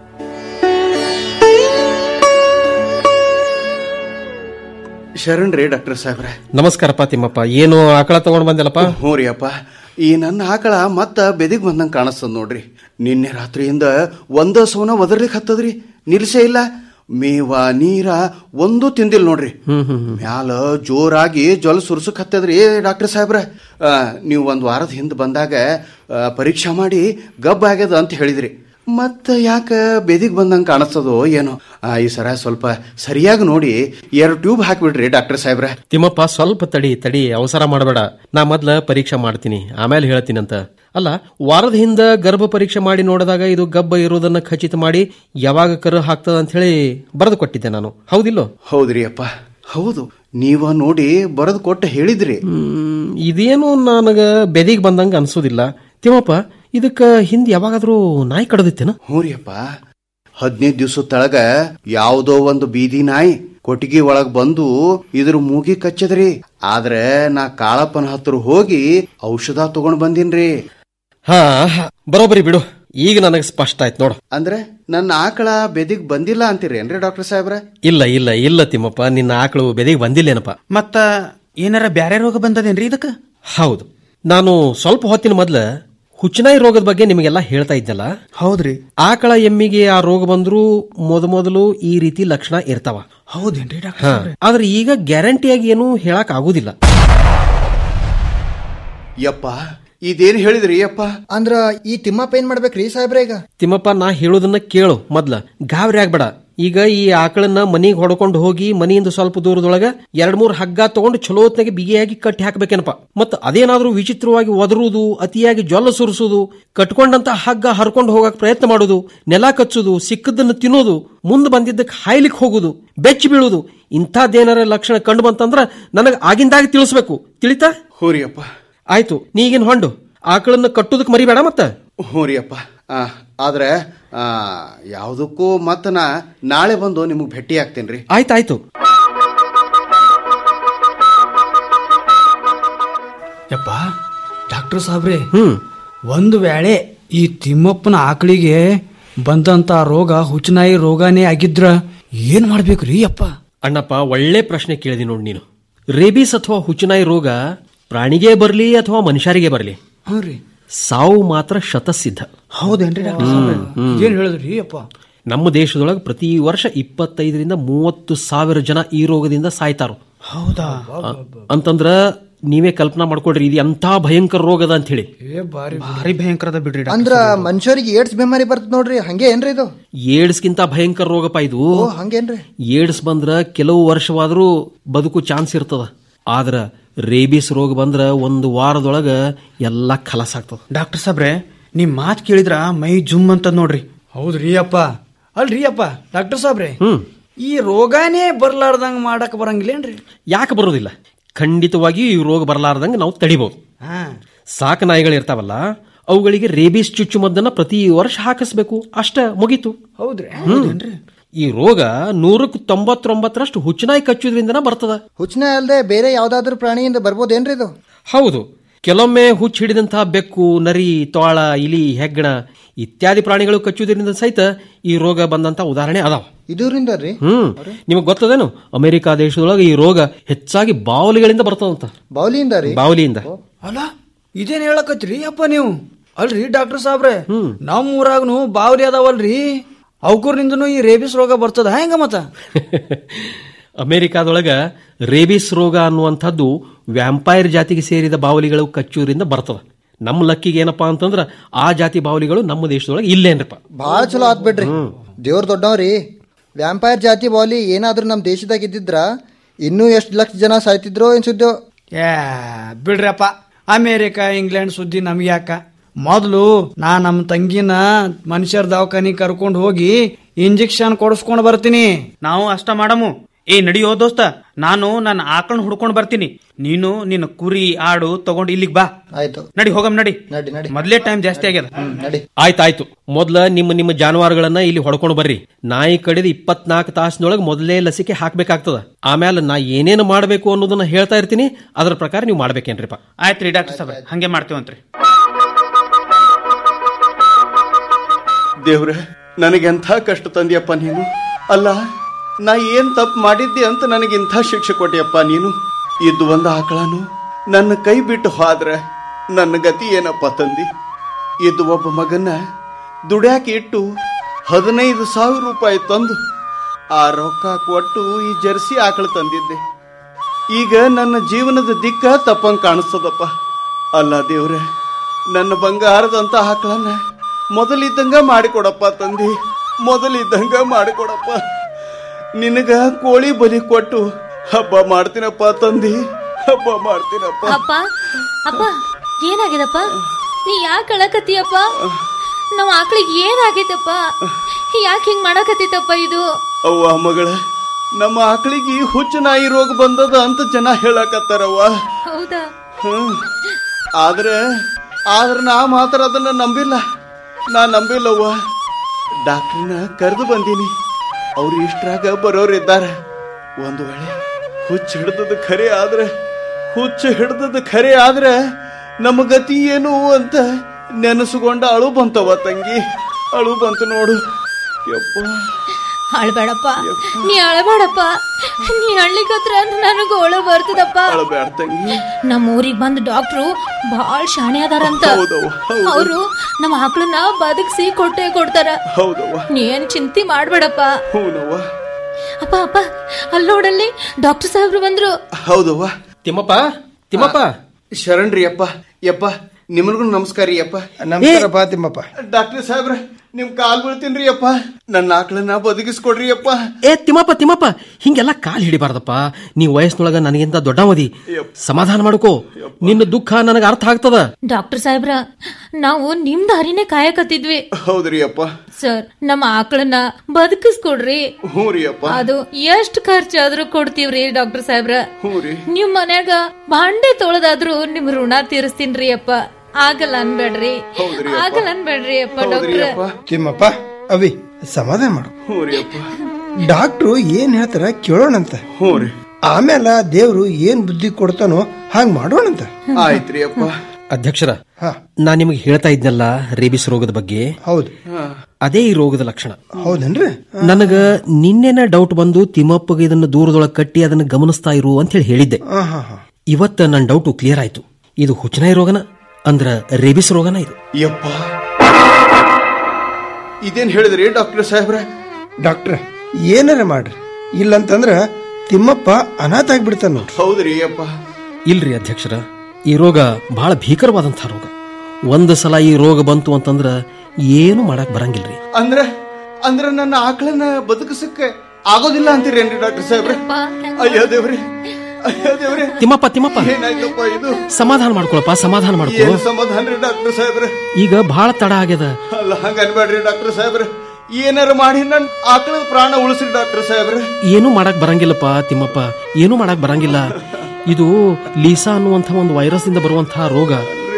ಶರಣ್ ರೀ ಡಾಕ್ಟರ್ ಸಾಹೇಬ್ರೆ ನಮಸ್ಕಾರಪ್ಪ ತಿಮ್ಮಪ್ಪ ಏನು ಆಕಳ ತಗೊಂಡ್ ಬಂದಿಲ್ಲಪ್ಪ ಹ್ಞೂ ರೀ ಅಪ್ಪ ಈ ನನ್ನ ಆಕಳ ಮತ್ತ ಬೆದಿಗ್ ಬಂದಂಗೆ ಕಾಣಿಸ್ತದ ನೋಡ್ರಿ ನಿನ್ನೆ ರಾತ್ರಿಯಿಂದ ಒಂದ ಸೌನ ಒದರ್ಲಿಕ್ಕೆ ಹತ್ತದ್ರಿ ನಿಲ್ಸೇ ಇಲ್ಲ ಮೇವ ನೀರ ಒಂದು ತಿಂದಿಲ್ಲ ನೋಡ್ರಿ ಮ್ಯಾಲ ಜೋರಾಗಿ ಜೊಲ್ ಸುರ್ಸಕ್ ಹತ್ತದ್ರಿ ಡಾಕ್ಟರ್ ಸಾಹೇಬ್ರ ಆ, ನೀವು ಒಂದ್ ವಾರದ ಹಿಂದೆ ಬಂದಾಗ ಆ, ಪರೀಕ್ಷಾ ಮಾಡಿ ಗಬ್ಬ ಆಗ್ಯದ ಅಂತ ಹೇಳಿದ್ರಿ ಮತ್ತ ಯಾಕ ಬೆದಿಗ್ ಬಂದಂಗೆ ಕಾಣಿಸ್ತದೋ ಏನೋ ಆ, ಈ ಸರ ಸ್ವಲ್ಪ ಸರಿಯಾಗಿ ನೋಡಿ ಎರಡು ಟ್ಯೂಬ್ ಹಾಕ್ಬಿಡ್ರಿ ಡಾಕ್ಟರ್ ಸಾಹೇಬ್ರ ತಿಮ್ಮಪ್ಪ ಸ್ವಲ್ಪ ತಡಿ ತಡಿ ಅವಸರ ಮಾಡಬೇಡ ನಾ ಮೊದ್ಲ ಪರೀಕ್ಷೆ ಮಾಡ್ತೀನಿ ಆಮೇಲೆ ಹೇಳ್ತೀನಂತ ಅಲ್ಲ ವಾರದ ಹಿಂದ ಗರ್ಭ ಪರೀಕ್ಷೆ ಮಾಡಿ ನೋಡಿದಾಗ ಇದು ಗಬ್ಬ ಇರೋದನ್ನ ಖಚಿತ ಮಾಡಿ ಯಾವಾಗ ಕರು ಹಾಕ್ತದ ಅಂತ ಹೇಳಿ ಬರೆದು ಕೊಟ್ಟಿದ್ದೆ ನಾನು ಹೌದಿಲ್ಲೋ ಹೌದ್ರಿ ಅಪ್ಪ ಹೌದು ನೀವ ನೋಡಿ ಬರೆದು ಕೊಟ್ಟು ಹೇಳಿದ್ರಿ ಹ್ಮ್, ಇದೇನು ನನಗ ಬೆದಿಗೆ ಬಂದಂಗ ಅನ್ಸೋದಿಲ್ಲ ತಿಮ್ಮಪ್ಪ ಇದಕ್ಕ ಹಿಂದ್ ಯಾವಾಗಾದ್ರೂ ನಾಯಿ ಕಡದಿತ್ತೇನ ಹ್ಞೂ ರೀ ಅಪ್ಪ ಹದಿನೈದು ದಿವಸ ತಳಗ ಯಾವುದೋ ಒಂದು ಬೀದಿ ನಾಯಿ ಕೊಟ್ಟಿಗೆ ಒಳಗ್ ಬಂದು ಇದ್ರ ಮೂಗಿ ಕಚ್ಚದ್ರಿ ಆದ್ರೆ ನಾ ಕಾಳಪ್ಪನ ಹತ್ರ ಹೋಗಿ ಔಷಧ ತಗೊಂಡ್ ಬಂದಿನ್ರಿ ಹಾ ಬರೋಬರಿ ಬಿಡು ಈಗ ನನಗೆ ಸ್ಪಷ್ಟ ಆಯ್ತು ನೋಡು ಅಂದ್ರೆ ನನ್ನ ಆಕಳ ಬೆದಿಗ್ ಬಂದಿಲ್ಲ ಅಂತೀರೇನ್ರಿ ಡಾಕ್ಟರ್ ಸಾಹೇಬ್ರ ಇಲ್ಲ ಇಲ್ಲ ಇಲ್ಲ ತಿಮ್ಮಪ್ಪ ನಿನ್ನ ಆಕಳು ಬೆದಿಗೆ ಬಂದಿಲ್ಲೇನಪ್ಪ ಮತ್ತ ಏನಾರ ಬ್ಯಾರೆ ರೋಗ ಬಂದದೇನ್ರಿ ಇದಕ್ಕ ಹೌದು ನಾನು ಸ್ವಲ್ಪ ಹೊತ್ತಿನ ಮೊದ್ಲ ಹುಚ್ಚನಾಯಿ ರೋಗದ ಬಗ್ಗೆ ನಿಮಗೆಲ್ಲ ಹೇಳ್ತಾ ಇದ್ದಲ್ಲ ಹೌದ್ರಿ ಆಕಳ ಎಮ್ಮಿಗೆ ಆ ರೋಗ ಬಂದ್ರೂ ಮೊದ ಮೊದಲು ಈ ರೀತಿ ಲಕ್ಷಣ ಇರ್ತಾವ ಹೌದೇನ್ರಿ ಡಾಕ್ಟರ್ ಹಾ ಆದ್ರೆ ಈಗ ಗ್ಯಾರಂಟಿಯಾಗಿ ಏನು ಹೇಳಕ್ ಆಗುದಿಲ್ಲ ಯಪ್ಪ ಇದೇನ್ ಹೇಳಿದ್ರಿ ಯಪ್ಪ ಅಂದ್ರ ಈ ತಿಮ್ಮಪ್ಪ ಏನ್ ಮಾಡ್ಬೇಕ್ರಿ ಸಾಹೇಬ್ರ ಈಗ ತಿಮ್ಮಪ್ಪ ನಾ ಹೇಳೋದನ್ನ ಕೇಳು ಮೊದ್ಲ ಗಾಬರಿ ಆಗ್ಬೇಡ ಈಗ ಈ ಆಕಳನ್ನ ಮನಿಗೆ ಹೊಡ್ಕೊಂಡು ಹೋಗಿ ಮನೆಯಿಂದ ಸ್ವಲ್ಪ ದೂರದೊಳಗ ಎರಡ್ ಮೂರ್ ಹಗ್ಗ ತಗೊಂಡು ಚಲೋತ್ನಾಗೆ ಬಿಗಿಯಾಗಿ ಕಟ್ಟಿ ಹಾಕ್ಬೇಕೇನಪ್ಪ ಮತ್ತ ಅದೇನಾದ್ರೂ ವಿಚಿತ್ರವಾಗಿ ಒದರುವುದು ಅತಿಯಾಗಿ ಜೊಲ್ಲ ಸುರಿಸೋದು ಕಟ್ಕೊಂಡಂತ ಹಗ್ಗ ಹರ್ಕೊಂಡು ಹೋಗಕ್ ಪ್ರಯತ್ನ ಮಾಡೋದು ನೆಲ ಕಚ್ಚೋದು ಸಿಕ್ಕದನ್ನ ತಿನ್ನೋದು ಮುಂದೆ ಬಂದಿದ್ದಕ್ಕೆ ಹಾಯ್ಲಿಕ್ಕೆ ಹೋಗುದು ಬೆಚ್ಚಿ ಬೀಳುದು ಇಂಥದ್ದೇನಾರ ಲಕ್ಷಣ ಕಂಡು ಬಂತಂದ್ರ ನನಗೆ ಆಗಿಂದಾಗ ತಿಳಿಸ್ಬೇಕು ತಿಳಿತಾ ಹೂರಿ ಅಪ್ಪ ಆಯ್ತು ನೀಗೇನ್ ಹೊಂಡು ಆಕಳನ್ನ ಕಟ್ಟೋದಕ್ಕೆ ಮರಿಬೇಡ ಮತ್ತ ಹ್ಞೂ ರೀ ಅಪ್ಪ ಆ, ಆದ್ರೆ ಆ, ಯಾವುದಕ್ಕೂ ಮತ್ತ ನಾ ನಾಳೆ ಬಂದು ನಿಮಗೆ ಭೇಟಿ ಆಗ್ತೇನ್ರಿ ಆಯ್ತಾಯ್ತು ಯಪ್ಪ ಡಾಕ್ಟರ್ ಸಾಬ್ರೆ ಹ್ಮ್ ಒಂದು ವೇಳೆ ಈ ತಿಮ್ಮಪ್ಪನ ಆಕಳಿಗೆ ಬಂದಂತ ರೋಗ ಹುಚ್ಚನಾಯಿ ರೋಗನೇ ಆಗಿದ್ರ ಏನ್ ಮಾಡ್ಬೇಕ್ರಿ ಯಪ್ಪ ಅಣ್ಣಪ್ಪ ಒಳ್ಳೆ ಪ್ರಶ್ನೆ ಕೇಳಿದಿ ನೋಡಿ ನೀನು ರೇಬೀಸ್ ಅಥವಾ ಹುಚ್ಚುನಾಯಿ ರೋಗ ಪ್ರಾಣಿಗೆ ಬರಲಿ ಅಥವಾ ಮನುಷ್ಯರಿಗೆ ಬರಲಿ ಹ್ಞೂ ರೀ ಸಾವು ಮಾತ್ರ ಶತಸಿದ್ಧ ಹೌದೇನ್ರಿ ಡಾಕ್ಟರ್ ಸಾಬ್ರೆ ಏನ್ ಹೇಳಿದ್ರಿ ಯಪ್ಪ ನಮ್ಮ ದೇಶದೊಳಗೆ ಪ್ರತಿ ವರ್ಷ ಇಪ್ಪತ್ತೈದರಿಂದ ಮೂವತ್ತು ಸಾವಿರ ಜನ ಈ ರೋಗದಿಂದ ಸಾಯ್ತಾರು ಹೌದಾ ಅ- ಅಂತಂದ್ರ ನೀವೇ ಕಲ್ಪನಾ ಮಾಡ್ಕೊಡ್ರಿ ಇದು ಎಂಥ ಭಯಂಕರ ರೋಗದ ಅಂತ ಹೇಳಿ ಏ ಬಾರಿ ಭಾರಿ ಭಯಂಕರದ ಬಿಡ್ರಿ ಡಾಕ್ಟರ್ ಅಂದ್ರ ಮನುಷ್ಯರಿಗೆ ಏಡ್ಸ್ ಬೆಮಾರಿ ಬರ್ತದ ನೋಡ್ರಿ ಹಂಗೆ ಏನ್ರಿ ಇದು ಏಡ್ಸ್ಗಿಂತ ಭಯಂಕರ ರೋಗಪ್ಪ ಇದು ಓ ಹಂಗೇನ್ರಿ ಏಡ್ಸ್ ಬಂದ್ರ ಕೆಲವು ವರ್ಷವಾದ್ರೂ ಬದುಕು ಚಾನ್ಸ್ ಇರ್ತದ ಆದ್ರ ರೇಬಿಸ್ ರೋಗ ಬಂದ್ರ ಒಂದು ವಾರದೊಳಗ ಎಲ್ಲಾ ಖಲಾಸ್ ಆಗ್ತದ ಡಾಕ್ಟರ್ ಸಾಬ್ರೆ ನಿಮ್ ಮಾತ್ ಕೇಳಿದ್ರ ಮೈ ಜುಮ್ ಅಂತ ನೋಡ್ರಿ ಹೌದ್ರಿ ಅಪ್ಪ ಅಲ್ರಿ ಅಪ್ಪ ಡಾಕ್ಟರ್ ಸಾಬ್ರೆ ಹ್ಮ್ ಈ ರೋಗಾನೇ ಬರ್ಲಾರ್ದಂಗ ಮಾಡಕ್ ಬರಂಗಿಲ್ಲೇನ್ರಿ ಯಾಕೆ ಬರೋದಿಲ್ಲ ಖಂಡಿತವಾಗಿಯೂ ಈ ರೋಗ ಬರಲಾರ್ದಂಗ ನಾವು ತಡಿಬಹುದು ಹಾ ಸಾಕು ನಾಯಿಗಳು ಇರ್ತಾವಲ್ಲ ಅವುಗಳಿಗೆ ರೇಬಿಸ್ ಚುಚ್ಚುಮದ್ದನ್ನ ಪ್ರತಿ ವರ್ಷ ಹಾಕಿಸ್ಬೇಕು ಅಷ್ಟ ಮುಗೀತು ಹೌದ್ರಿ ಹ್ಮ್. ಈ ರೋಗ ನೂರಕ್ಕೆ ತೊಂಬತ್ತೊಂಬತ್ತರಷ್ಟು ಹುಚ್ಚನಾಯಿ ಕಚ್ಚೋದ್ರಿಂದನ ಬರ್ತದ ಹುಚ್ಚನ ಅಲ್ದೆ ಬೇರೆ ಯಾವ್ದಾದ್ರು ಪ್ರಾಣಿಯಿಂದ ಬರ್ಬೋದೇನ್ರಿ ಇದು ಹೌದು ಕೆಲವೊಮ್ಮೆ ಹುಚ್ಚು ಹಿಡಿದಂತಹ ಬೆಕ್ಕು ನರಿ ತೋಳ ಇಲಿ ಹೆಗ್ಗಣ ಇತ್ಯಾದಿ ಪ್ರಾಣಿಗಳು ಕಚ್ಚುವುದರಿಂದ ಸಹಿತ ಈ ರೋಗ ಬಂದಂತ ಉದಾಹರಣೆ ಅದಾವ ಇದರಿಂದ ರೀ ಹ್ಮ್ ನಿಮಗ್ ಗೊತ್ತದೇನು ಅಮೆರಿಕ ದೇಶದೊಳಗೆ ಈ ರೋಗ ಹೆಚ್ಚಾಗಿ ಬಾವಲಿಗಳಿಂದ ಬರ್ತದಂತ ಬಾವಲಿಯಿಂದ ರೀ ಬಾವಲಿಯಿಂದ ಅಲ್ಲ ಇದೇನ್ ಹೇಳಕತ್ರಿ ಅಪ್ಪ ನೀವು ಅಲ್ರಿ ಡಾಕ್ಟರ್ ಸಾಬ್ರೆ ನಮ್ಮ ಊರಾಗನು ಬಾವ್ಲಿ ಅದಾವಲ್ರಿ ಅವಕೂರ್ನಿಂದನು ಈ ರೇಬಿಸ್ ರೋಗ ಬರ್ತದ ಹೆಂಗ ಮತ್ತ ಅಮೆರಿಕಾದೊಳಗ ರೇಬಿಸ್ ರೋಗ ಅನ್ನುವಂಥದ್ದು ವ್ಯಾಂಪೈರ್ ಜಾತಿಗೆ ಸೇರಿದ ಬಾವಲಿಗಳು ಕಚ್ಚೂರಿಂದ ಬರ್ತದ ನಮ್ಮ ಲಕ್ಕಿಗೆ ಏನಪ್ಪಾ ಅಂತಂದ್ರ ಆ ಜಾತಿ ಬಾವಲಿಗಳು ನಮ್ಮ ದೇಶದೊಳಗೆ ಇಲ್ಲೇನ್ರಪ್ಪ ಭಾಳ ಚಲೋ ಆತ್ ಬಿಡ್ರಿ ದೇವ್ರ ದೊಡ್ಡವ್ರಿ ವ್ಯಾಂಪೈರ್ ಜಾತಿ ಬಾಲಿ ಏನಾದ್ರೂ ನಮ್ಮ ದೇಶದಾಗ ಇದ್ದಿದ್ರ ಇನ್ನೂ ಎಷ್ಟು ಲಕ್ಷ ಜನ ಸಾಯ್ತಿದ್ರೋ ಏನ್ ಸುದ್ದಿಯೋ ಏ ಬಿಡ್ರಪ್ಪ ಅಮೇರಿಕ ಇಂಗ್ಲೆಂಡ್ ಸುದ್ದಿ ನಮ್ಗೆ ಯಾಕ ಮೊದಲು ನಾ ನಮ್ಮ ತಂಗಿನ ಮನುಷ್ಯರ ದವಾಖಾನಿ ಕರ್ಕೊಂಡು ಹೋಗಿ ಇಂಜೆಕ್ಷನ್ ಕೊಡಿಸ್ಕೊಂಡು ಬರ್ತೀನಿ ನಾವು ಅಷ್ಟ ಮಾಡಮು ಏ ನಡಿಯೋ ದೋಸ್ತ ನಾನು ನನ್ನ ಆಕಳನ್ನ ಹುಡ್ಕೊಂಡ್ ಬರ್ತೀನಿ ನೀನು ನಿನ್ನ ಕುರಿ ಆಡು ತಗೊಂಡು ಇಲ್ಲಿಗೆ ಬಾ ಆಯ್ತು ನಡಿ ಹೋಗಮ್ ನಡಿ ನಡಿ ನಡಿ ಮೊದ್ಲೇ ಟೈಮ್ ಜಾಸ್ತಿ ಆಗ್ಯದ ನಡಿ ಆಯ್ತಾಯ್ತು ಮೊದ್ಲ ನಿಮ್ಮ ನಿಮ್ಮ ಜಾನುವಾರುಗಳನ್ನ ಇಲ್ಲಿ ಹೊಡ್ಕೊಂಡು ಬರ್ರಿ ನಾಯಿ ಕಡಿದ ಇಪ್ಪತ್ನಾಲ್ಕು ತಾಸಿನೊಳಗೆ ಮೊದಲೇ ಲಸಿಕೆ ಹಾಕ್ಬೇಕಾಗ್ತದ ಆಮೇಲೆ ನಾ ಏನೇನು ಮಾಡಬೇಕು ಅನ್ನೋದನ್ನ ಹೇಳ್ತಾ ಇರ್ತೀನಿ ಅದ್ರ ಪ್ರಕಾರ ನೀವು ಮಾಡ್ಬೇಕೇನ್ರಿಪ್ಪ ಆಯ್ತ್ರಿ ಡಾಕ್ಟರ್ ಸಾಹೇಬ್ ಹಂಗೆ ಮಾಡ್ತೇವಂತ್ರಿ ದೇವ್ರೆ ನನಗೆಂಥ ಕಷ್ಟ ತಂದಿಯಪ್ಪ ನೀನು ಅಲ್ಲ ನಾ ಏನ್ ತಪ್ಪು ಮಾಡಿದ್ದೆ ಅಂತ ನನಗಿಂಥ ಶಿಕ್ಷೆ ಕೊಟ್ಟಿಯಪ್ಪ ನೀನು ಇದ್ದು ಒಂದು ಆಕಳನು ನನ್ನ ಕೈ ಬಿಟ್ಟು ಹೋದ್ರೆ ನನ್ನ ಗತಿ ಏನಪ್ಪ ತಂದಿ ಇದ್ದು ಒಬ್ಬ ಮಗನ್ನ ದುಡ್ಯಾಕೆ ಇಟ್ಟು ಹದಿನೈದು ಸಾವಿರ ರೂಪಾಯಿ ತಂದು ಆ ರೊಕ್ಕ ಕೊಟ್ಟು ಈ ಜರ್ಸಿ ಆಕಳ ತಂದಿದ್ದೆ ಈಗ ನನ್ನ ಜೀವನದ ದಿಕ್ಕ ತಪ್ಪಂಗ್ ಕಾಣಿಸ್ತದಪ್ಪ ಅಲ್ಲ ದೇವ್ರೆ ನನ್ನ ಬಂಗಾರದಂತ ಆಕಳನ್ನ ಮೊದಲಿದ್ದಂಗ ಮಾಡಿಕೊಡಪ್ಪ ತಂದಿ ಮೊದಲಿದ್ದಂಗ ಮಾಡಿಕೊಡಪ್ಪ ನಿನಗ ಕೋಳಿ ಬಲಿ ಕೊಟ್ಟು ಹಬ್ಬ ಮಾಡ್ತೀನಪ್ಪ ತಂದಿ ಹಬ್ಬ ಮಾಡ್ತೀನಪ್ಪ ಅಪ್ಪ ಅಪ್ಪ ಏನಾಗಿದಪ್ಪ ನೀ ಯಾಕೆ ಅಳಕತ್ತೀಯಪ್ಪ ನಮ್ಮ ಆಕಳಿಗೆ ಏನಾಗೈತಪ್ಪ ಯಾಕೆ ಹಿಂಗ್ ಮಾಡಕತ್ತಿತ್ತಪ್ಪ ಇದು ಅವ್ವ ಮಗಳ ನಮ್ಮ ಆಕಳಿಗೆ ಹುಚ್ಚು ನಾಯಿ ರೋಗ ಬಂದದ ಅಂತ ಜನ ಹೇಳಕತ್ತಾರವ್ವ ಹೌದಾ ಹ್ಮ್. ಆದ್ರೆ ಆದ್ರೆ ನಾ ಮಾತ್ರ ಅದನ್ನ ನಂಬಿಲ್ಲ ನಾ ನಂಬಿಲ್ಲವ್ವ ಡಾಕ್ಟ್ರನ್ನ ಕರೆದು ಬಂದೀನಿ ಅವ್ರು ಇಷ್ಟ್ರಾಗ ಬರೋರಿದ್ದಾರೆ ಒಂದು ವೇಳೆ ಹುಚ್ಚು ಹಿಡ್ದದ ಖರೆ ಆದ್ರೆ ಹುಚ್ಚು ಹಿಡ್ದದ ಖರೆ ಆದ್ರೆ ನಮ್ಮ ಗತಿ ಏನು ಅಂತ ನೆನೆಸ್ಕೊಂಡ ಅಳು ಬಂತವ ತಂಗಿ ಅಳು ಬಂತು ನೋಡು ಯಪ್ಪ ಅಳ್ಬೇಡಪ್ಪ ನೀ ಅಳಬೇಡಪ್ಪ ನೀ ಹಳ್ಳಿಗತ್ರ ನನಗ ಒಳ ಬರ್ತದಪ್ಪ ಅಳಬೇಡ ತಂಗಿ ನಮ್ಮ ಊರಿಗೆ ಬಂದ ಡಾಕ್ಟ್ರು ಬಹಳ ಶಾಣೆ ಅದಾರಂತ ಹೌದವ್ವ, ಹೌದು. ಅವರು ನಮ್ಮ ಆಕಳನ್ನ ಬದುಕ್ಸಿ ಕೊಟ್ಟೆ ಕೊಡ್ತಾರ ಹೌದವ್ವ ನೀ ಏನ್ ಚಿಂತೆ ಮಾಡ್ಬೇಡಪ್ಪ ಹೂನವ್ವ ಅಪ್ಪ ಅಪ್ಪ ಅಲ್ಲಿ ನೋಡಲ್ಲಿ ಡಾಕ್ಟರ್ ಸಾಹೇಬ್ರು ಬಂದ್ರು ಹೌದವ್ವ ತಿಮ್ಮಪ್ಪ ತಿಮ್ಮಪ್ಪ ಶರಣ್ರಿ ಅಪ್ಪ ಯಪ್ಪ ನಿಮಗೂ ನಮಸ್ಕಾರ ರೀ ಅಪ್ಪ ನಮಸ್ಕಾರಪ್ಪ ತಿಮ್ಮಪ್ಪ ಡಾಕ್ಟರ್ ಸಾಹೇಬ್ರ ನಿಮ್ ಕಾಲ್ ಬೀಳ್ತೀನ್ರಿ ಅಪ್ಪ ನನ್ನ ಆಕಳನ್ನ ಬದುಕಿಸ್ಕೊಡ್ರಿ ಅಪ್ಪ ಏ ತಿಮ್ಮಪ್ಪ ತಿಮ್ಮಪ್ಪ ಹಿಂಗೆಲ್ಲ ಕಾಲ್ ಹಿಡಿಬಾರ್ದಪ್ಪ ನೀ ವಯಸ್ಸಿನೊಳಗ ನನಗಿಂತ ದೊಡ್ಡವದಿ ಸಮಾಧಾನ ಮಾಡ್ಕೋ ನಿನ್ನ ದುಃಖ ನನಗೆ ಅರ್ಥ ಆಗ್ತದ ಡಾಕ್ಟರ್ ಸಾಹೇಬ್ರ ನಾವು ನಿಮ್ ದಾರಿನೇ ಕಾಯಕತ್ತಿದ್ವಿ ಹೌದ್ರಿ ಅಪ್ಪ ಸರ್ ನಮ್ಮ ಆಕಳನ್ನ ಬದುಕಿಸ್ಕೊಡ್ರಿ ಹ್ಞೂ ರೀ ಅಪ್ಪ ಅದು ಎಷ್ಟ್ ಖರ್ಚಾದ್ರೂ ಕೊಡ್ತೀವ್ರಿ ಡಾಕ್ಟರ್ ಸಾಹೇಬ್ರ ಹ್ಞೂ ರೀ ನಿಮ್ ಮನ್ಯಾಗ ಭಾಂಡೆ ತೊಳೆದಾದ್ರೂ ನಿಮ್ ಋಣ ತೀರಿಸ್ತೀನ್ರಿ ಅಪ್ಪ ಆಗಲ್ಲ ಅನ್ಬೇಡ್ರಿ ಆಗಲ್ಲ ಅನ್ಬೇಡ್ರಿ ಅಪ್ಪ ಡಾಕ್ಟ್ರ ತಿಮ್ಮಪ್ಪ ಅವಿ ಸಮಾಧಾನ ಮಾಡು ಹ್ಞೂ ರೀ ಅಪ್ಪ ಡಾಕ್ಟ್ರು ಏನ್ ಹೇಳ್ತಾರ ಕೇಳೋಣಂತ ಹ್ಞೂ ರೀ ಆಮೇಲೆ ದೇವ್ರು ಏನ್ ಬುದ್ಧಿ ಕೊಡ್ತಾನೋ ಹಾಂಗ್ ಮಾಡೋಣಂತ ಆಯ್ತ್ರಿ ಅಪ್ಪ ಅಧ್ಯಕ್ಷರ ನಾ ನಿಮಗೆ ಹೇಳ್ತಾ ಇದ್ನಲ್ಲ ರೇಬಿಸ್ ರೋಗದ ಬಗ್ಗೆ ಹೌದು ಅದೇ ಈ ರೋಗದ ಲಕ್ಷಣ ಹೌದನ್ರಿ ನನಗ ನಿನ್ನೆನ ಡೌಟ್ ಬಂದು ತಿಮ್ಮಪ್ಪಗೆ ಇದನ್ನ ದೂರದೊಳಗೆ ಕಟ್ಟಿ ಅದನ್ನ ಗಮನಿಸ್ತಾ ಇರು ಅಂತ ಹೇಳಿ ಹೇಳಿದ್ದೆ ಹಾ ಹಾ ಹಾ ಇವತ್ತ ನನ್ನ ಡೌಟು ಕ್ಲಿಯರ್ ಆಯ್ತು ಇದು ಹುಚ್ಚನಾಯಿ ರೋಗನ ಅಂದ್ರ ರೇಬಿಸ್ ರೋಗನ ಇದು ಯಪ್ಪ ಇದೇನ್ ಹೇಳಿದ್ರಿ ಡಾಕ್ಟರ್ ಸಾಹೇಬ್ರ ಡಾಕ್ಟ್ರ ಏನಾರ ಮಾಡ್ರಿ ಇಲ್ಲಂತಂದ್ರ ತಿಮ್ಮಪ್ಪ ಅನಾಥ ಆಗ್ಬಿಡ್ತಾನ ನೋಡ್ರಿ ಹೌದ್ರಿ ಅಪ್ಪ ಇಲ್ರಿ ಅಧ್ಯಕ್ಷರ ಈ ರೋಗ ಬಹಳ ಭೀಕರವಾದಂತಹ ರೋಗ ಒಂದು ಸಲ ಈ ರೋಗ ಬಂತು ಅಂತಂದ್ರ ಏನು ಮಾಡಕ್ ಬರಂಗಿಲ್ರಿ ಅಂದ್ರ ಅಂದ್ರ ನನ್ನ ಆಕಳನ್ನ ಬದುಕಿಸಕ್ಕೆ ಆಗೋದಿಲ್ಲ ಅಂತೀರೇನ್ರಿ ಡಾಕ್ಟರ್ ಸಾಹೇಬ್ರ ಅಯ್ಯೋ ದೇವ್ರಿ ಅಯ್ಯೋ ದೇವ್ರಿ ತಿಮ್ಮಪ್ಪ ತಿಮ್ಮಪ್ಪ ಏನಾಯ್ತಪ್ಪ ಇದು ಸಮಾಧಾನ ಮಾಡ್ಕೊಳಪ್ಪ ಸಮಾಧಾನ ಮಾಡ್ಕೊ ಏನ್ ಸಮಾಧಾನ ರೀ ಡಾಕ್ಟರ್ ಸಾಹೇಬ್ರ ಈಗ ಬಹಳ ತಡ ಆಗ್ಯದ ಅಲ್ಲ ಹಂಗ ಅನ್ಬೇಡ್ರಿ ಡಾಕ್ಟರ್ ಸಾಹೇಬ್ರ ಏನಾರ ಮಾಡಿ ನನ್ ಆಕಳದ ಪ್ರಾಣ ಉಳಿಸ್ರಿ ಡಾಕ್ಟರ್ ಸಾಹೇಬ್ರ ಏನು ಮಾಡಕ್ ಬರಂಗಿಲ್ಲಪ್ಪ ತಿಮ್ಮಪ್ಪ ಏನು ಮಾಡಕ್ ಬರಂಗಿಲ್ಲ ಇದು ಲೀಸಾ ಅನ್ನುವಂಥ ಒಂದು ವೈರಸ್ ಇಂದ ಬರುವಂತಹ ರೋಗ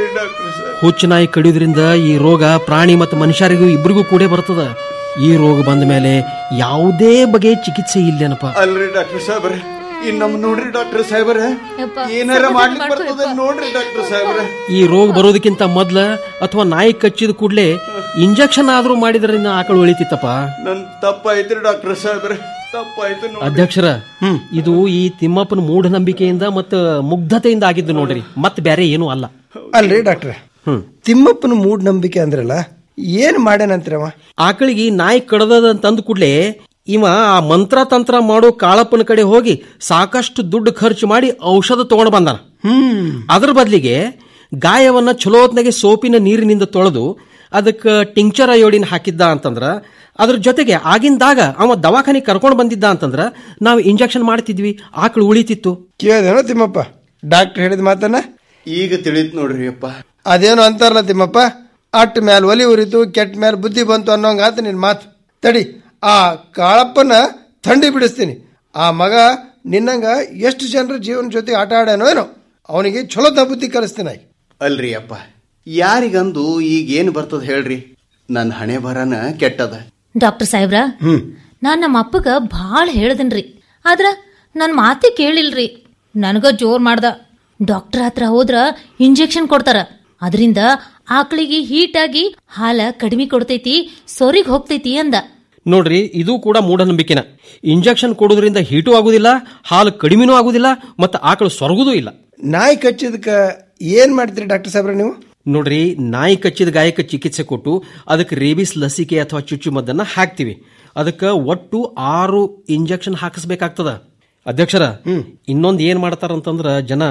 ಹುಚ್ಚು ನಾಯಿ ಕಡಿಯೋದ್ರಿಂದ ಈ ರೋಗ ಪ್ರಾಣಿ ಮತ್ತು ಮನುಷ್ಯರಿಗೂ ಇಬ್ಬರಿಗೂ ಕೂಡ ಬರ್ತದ ಈ ರೋಗ ಬಂದ ಮೇಲೆ ಯಾವುದೇ ಬಗೆಯ ಚಿಕಿತ್ಸೆ ಇಲ್ಲೇನಪ್ಪ ಅಲ್ರಿ ಡಾಕ್ಟರ್ ಸಾಹೇಬ್ರ ಇನ್ ನಮ್ ನೋಡ್ರಿ ಡಾಕ್ಟರ್ ಸಾಹೇಬ್ರ ಏನಾರ ಮಾಡ್ಲಿಕ್ಕೆ ಬರ್ತದ ನೋಡ್ರಿ ಡಾಕ್ಟರ್ ಸಾಹೇಬ್ರ ಈ ರೋಗ ಬರೋದಕ್ಕಿಂತ ಮೊದ್ಲ ಅಥವಾ ನಾಯಿ ಕಚ್ಚಿದ ಕೂಡಲೇ ಇಂಜೆಕ್ಷನ್ ಆದ್ರೂ ಮಾಡಿದ್ರಿಂದ ಆಕಳು ಉಳಿತಿತ್ತಪ್ಪ ನನ್ ತಪ್ಪಾಯ್ತ್ರಿ ಡಾಕ್ಟರ್ ಸಾಹೇಬ್ರ ತಪ್ಪಾಯ್ತು ನೋಡ್ರಿ. ಅಧ್ಯಕ್ಷರ ಇದು ಈ ತಿಮ್ಮಪ್ಪನ ಮೂಢನಂಬಿಕೆಯಿಂದ ಮತ್ತು ಮುಗ್ಧತೆಯಿಂದ ಆಗಿದ್ದು ನೋಡ್ರಿ ಮತ್ ಬೇರೆ ಏನೂ ಅಲ್ಲ ಅಲ್ರಿ ಡಾಕ್ಟ್ರೆ ತಿಮ್ಮಪ್ಪನ ಮೂಢ ನಂಬಿಕೆ ಅಂದ್ರಲ್ಲ ಏನ್ ಮಾಡ್ಯಾನಂತ್ರವ ಆಕಳಿಗೆ ನಾಯಿ ಕಡದದ ಅಂತಂದ ಕೂಡಲೇ ಇವ ಆ ಮಂತ್ರ ತಂತ್ರ ಮಾಡೋ ಕಾಳಪ್ಪನ ಕಡೆ ಹೋಗಿ ಸಾಕಷ್ಟು ದುಡ್ಡು ಖರ್ಚು ಮಾಡಿ ಔಷಧ ತಗೊಂಡು ಬಂದಾನ ಅದ್ರ ಬದಲಿಗೆ ಗಾಯವನ್ನ ಚಲೋತ್ನಾಗೆ ಸೋಪಿನ ನೀರಿನಿಂದ ತೊಳೆದು ಅದಕ್ಕೆ ಟಿಂಕ್ಚರ್ ಅಯೋಡಿನ್ ಹಾಕಿದ್ದ ಅಂತಂದ್ರ ಅದ್ರ ಜೊತೆಗೆ ಆಗಿಂದಾಗ ಅವ ದವಾಖಾನೆ ಕರ್ಕೊಂಡು ಬಂದಿದ್ದ ಅಂತಂದ್ರ ನಾವು ಇಂಜೆಕ್ಷನ್ ಮಾಡ್ತಿದ್ವಿ ಆಕಳು ಉಳಿತಿತ್ತು ಕೇಳ್ದೇನೋ ತಿಮ್ಮಪ್ಪ ಡಾಕ್ಟರ್ ಹೇಳಿದ ಮಾತನ್ನ ಈಗ ತಿಳಿತ್ ನೋಡ್ರಿ ಅಪ್ಪ ಅದೇನೋ ಅಂತಾರಲ್ಲ ತಿಮ್ಮಪ್ಪ ಅಟ್ ಮ್ಯಾಲ ಒಲಿ ಉರಿತು ಕೆಟ್ಟ ಮ್ಯಾಲ ಬುದ್ಧಿ ಬಂತು ಅನ್ನೋಂಗ ಆತ ನಿನ್ ಮಾತು ತಡಿ ಆ ಕಾಳಪ್ಪನ ಥಂಡಿ ಬಿಡಿಸ್ತೀನಿ ಆ ಮಗ ನಿನ್ನಂಗ ಎಷ್ಟು ಜನರ ಜೀವನ ಜೊತೆ ಆಟ ಆಡ್ಯಾನೋ ಏನೋ ಅವನಿಗೆ ಚಲೋದ ಬುದ್ಧಿ ಕಲಿಸ್ತೀನಿ ಅಲ್ರಿ ಅಪ್ಪ ಯಾರಿಗಂದು ಈಗ ಏನ್ ಬರ್ತದ ಹೇಳ್ರಿ ನನ್ನ ಹಣೆ ಬರನ ಕೆಟ್ಟದ ಡಾಕ್ಟರ್ ಸಾಹೇಬ್ರ ನಾನ್ ನಮ್ಮ ಅಪ್ಪಗ ಭಾಳ ಹೇಳ್ದನ್ರಿ ಆದ್ರ ನನ್ ಮಾತೇ ಕೇಳಿಲ್ರಿ ನನಗ ಜೋರ್ ಮಾಡ್ದ ಡಾಕ್ಟರ್ ಹತ್ರ ಹೋದ್ರ ಇಂಜೆಕ್ಷನ್ ಕೊಡ್ತಾರ ಅದರಿಂದ ಆಕಳಿಗೆ ಹೀಟ್ ಆಗಿ ಹಾಲ ಕಡಿಮೆ ಕೊಡ್ತೈತಿ ಸೊರಿಗ್ ಹೋಗ್ತೈತಿ ಅಂದ ನೋಡ್ರಿ ಇದು ಕೂಡ ಮೂಢನಂಬಿಕೆನ ಇಂಜೆಕ್ಷನ್ ಕೊಡೋದ್ರಿಂದ ಹೀಟು ಆಗುದಿಲ್ಲ ಹಾಲು ಕಡಿಮೆನೂ ಆಗುದಿಲ್ಲ ಮತ್ತು ಆಕಳು ಸೊರಗುದೂ ಇಲ್ಲ ನಾಯಿ ಕಚ್ಚಿದಕ್ಕ ಏನ್ ಮಾಡ್ತೀರಿ ಡಾಕ್ಟರ್ ಸಾಹೇಬ್ರ ನೀವು ನೋಡ್ರಿ ನಾಯಿ ಕಚ್ಚಿದ ಗಾಯಕ್ಕೆ ಚಿಕಿತ್ಸೆ ಕೊಟ್ಟು ಅದಕ್ಕೆ ರೇಬಿಸ್ ಲಸಿಕೆ ಅಥವಾ ಚುಚ್ಚುಮದ್ದನ್ನ ಹಾಕ್ತಿವಿ ಅದಕ್ಕೆ ಒಟ್ಟು ಆರು ಇಂಜೆಕ್ಷನ್ ಹಾಕಿಸ್ಬೇಕಾಗ್ತದ ಅಧ್ಯಕ್ಷರ ಇನ್ನೊಂದ್ ಏನ್ ಮಾಡ್ತಾರಂತಂದ್ರ ಜನ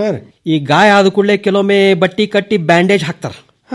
ಈ ಗಾಯ ಆದ ಕೂಡಲೇ ಕೆಲವೊಮ್ಮೆ ಬಟ್ಟಿ ಕಟ್ಟಿ ಬ್ಯಾಂಡೇಜ್ ಹಾಕ್ತಾರ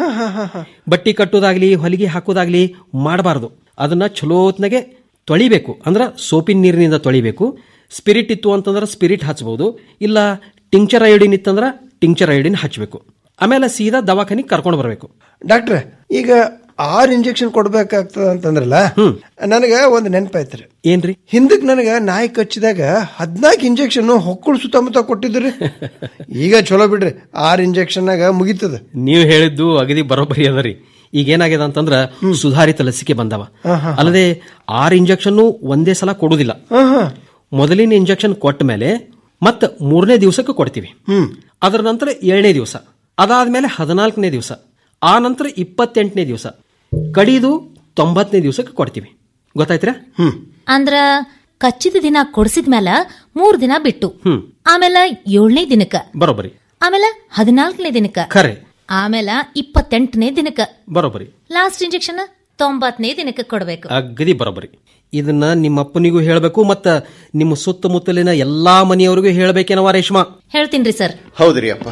ಬಟ್ಟಿ ಕಟ್ಟೋದಾಗ್ಲಿ ಹೊಲಿಗೆ ಹಾಕೋದಾಗ್ಲಿ ಮಾಡಬಾರ್ದು ಅದನ್ನ ಚಲೋತ್ನಾಗೆ ತೊಳಿಬೇಕು ಅಂದ್ರ ಸೋಪಿನ ನೀರಿನಿಂದ ತೊಳಿಬೇಕು ಸ್ಪಿರಿಟ್ ಇತ್ತು ಅಂತಂದ್ರೆ ಸ್ಪಿರಿಟ್ ಹಚ್ಬಹುದು ಇಲ್ಲ ಟಿಂಕ್ಚರ್ ಅಯೋಡಿನ್ ಇತ್ತಂದ್ರ ಟಿಂಕ್ಚರ್ ಅಯೋಡಿನ್ ಹಚ್ಚಬೇಕು ಆಮೇಲೆ ಸೀದಾ ದವಾಖಾನಿಗೆ ಕರ್ಕೊಂಡು ಬರಬೇಕು ಡಾಕ್ಟ್ರೆ ಈಗ ಆರು ಇಂಜೆಕ್ಷನ್ ಕೊಡ್ಬೇಕಾಗ್ತದ ಅಂತಂದ್ರಲ್ಲ ನನಗೆ ಒಂದು ನೆನಪಾಯ್ತ್ರಿ ಏನ್ರಿ ಹಿಂದಕ್ ನನಗ ನಾಯಿ ಕಚ್ಚಿದಾಗ ಹದ್ನಾಲ್ಕು ಇಂಜೆಕ್ಷನ್ ಹೊಕ್ಕಳು ಸುತ್ತಮುತ್ತ ಕೊಟ್ಟಿದ್ರಿ ಈಗ ಚಲೋ ಬಿಡ್ರಿ ಆರು ಇಂಜೆಕ್ಷನ್ನಾಗ ಮುಗಿತದ ನೀವು ಹೇಳಿದ್ದು ಅಗದಿ ಬರೋಬ್ಬರಿ ಅದರಿ ಈಗ ಏನಾಗಿದೆ ಅಂತಂದ್ರ ಸುಧಾರಿತ ಲಸಿಕೆ ಬಂದವ ಅಲ್ಲದೆ ಆರು ಇಂಜೆಕ್ಷನ್ ಒಂದೇ ಸಲ ಕೊಡುದಿಲ್ಲ ಮೊದಲಿನ ಇಂಜೆಕ್ಷನ್ ಕೊಟ್ಟ ಮೇಲೆ ಮತ್ತ ಮೂರನೇ ದಿವಸಕ್ಕೆ ಕೊಡ್ತೀವಿ ಅದರ ನಂತರ ಏಳನೇ ದಿವಸ ಅದಾದ್ಮೇಲೆ ಹದಿನಾಲ್ಕನೇ ದಿವಸ ಆ ನಂತರ ಇಪ್ಪತ್ತೆಂಟನೇ ದಿವಸ ಕಡಿದು ತೊಂಬತ್ತನೇ ದಿವಸಕ್ಕೆ ಕೊಡ್ತೀವಿ ಗೊತ್ತಾಯ್ತ್ರಾ ಅಂದ್ರ ಕಚ್ಚಿದ ದಿನ ಕೊಡ್ಸಿದ್ಮೇಲ ಮೂರ್ ದಿನ ಬಿಟ್ಟು ಹ್ಮ್ ಆಮೇಲೆ ಏಳನೇ ದಿನಕ್ಕ ಬರೋಬ್ಬರಿ ಆಮೇಲೆ ಹದಿನಾಲ್ಕನೇ ದಿನಕ್ಕ ಖರೆ ಆಮೇಲೆ ಇಪ್ಪತ್ತೆಂಟನೇ ದಿನಕ್ಕ ಬರೋಬ್ಬರಿ ಲಾಸ್ಟ್ ಇಂಜೆಕ್ಷನ್ ತೊಂಬತ್ತನೇ ದಿನಕ್ಕೆ ಕೊಡ್ಬೇಕು ಅಗದಿ ಬರೋಬ್ಬರಿ ಇದನ್ನ ನಿಮ್ಮ ಅಪ್ಪನಿಗೂ ಹೇಳಬೇಕು ಮತ್ತ ನಿಮ್ಮ ಸುತ್ತಮುತ್ತಲಿನ ಎಲ್ಲಾ ಮನೆಯವರಿಗೂ ಹೇಳಬೇಕೇನವ ರೇಷ್ಮಾ ಹೇಳ್ತೀನ್ರಿ ಸರ್ ಹೌದ್ರಿ ಅಪ್ಪ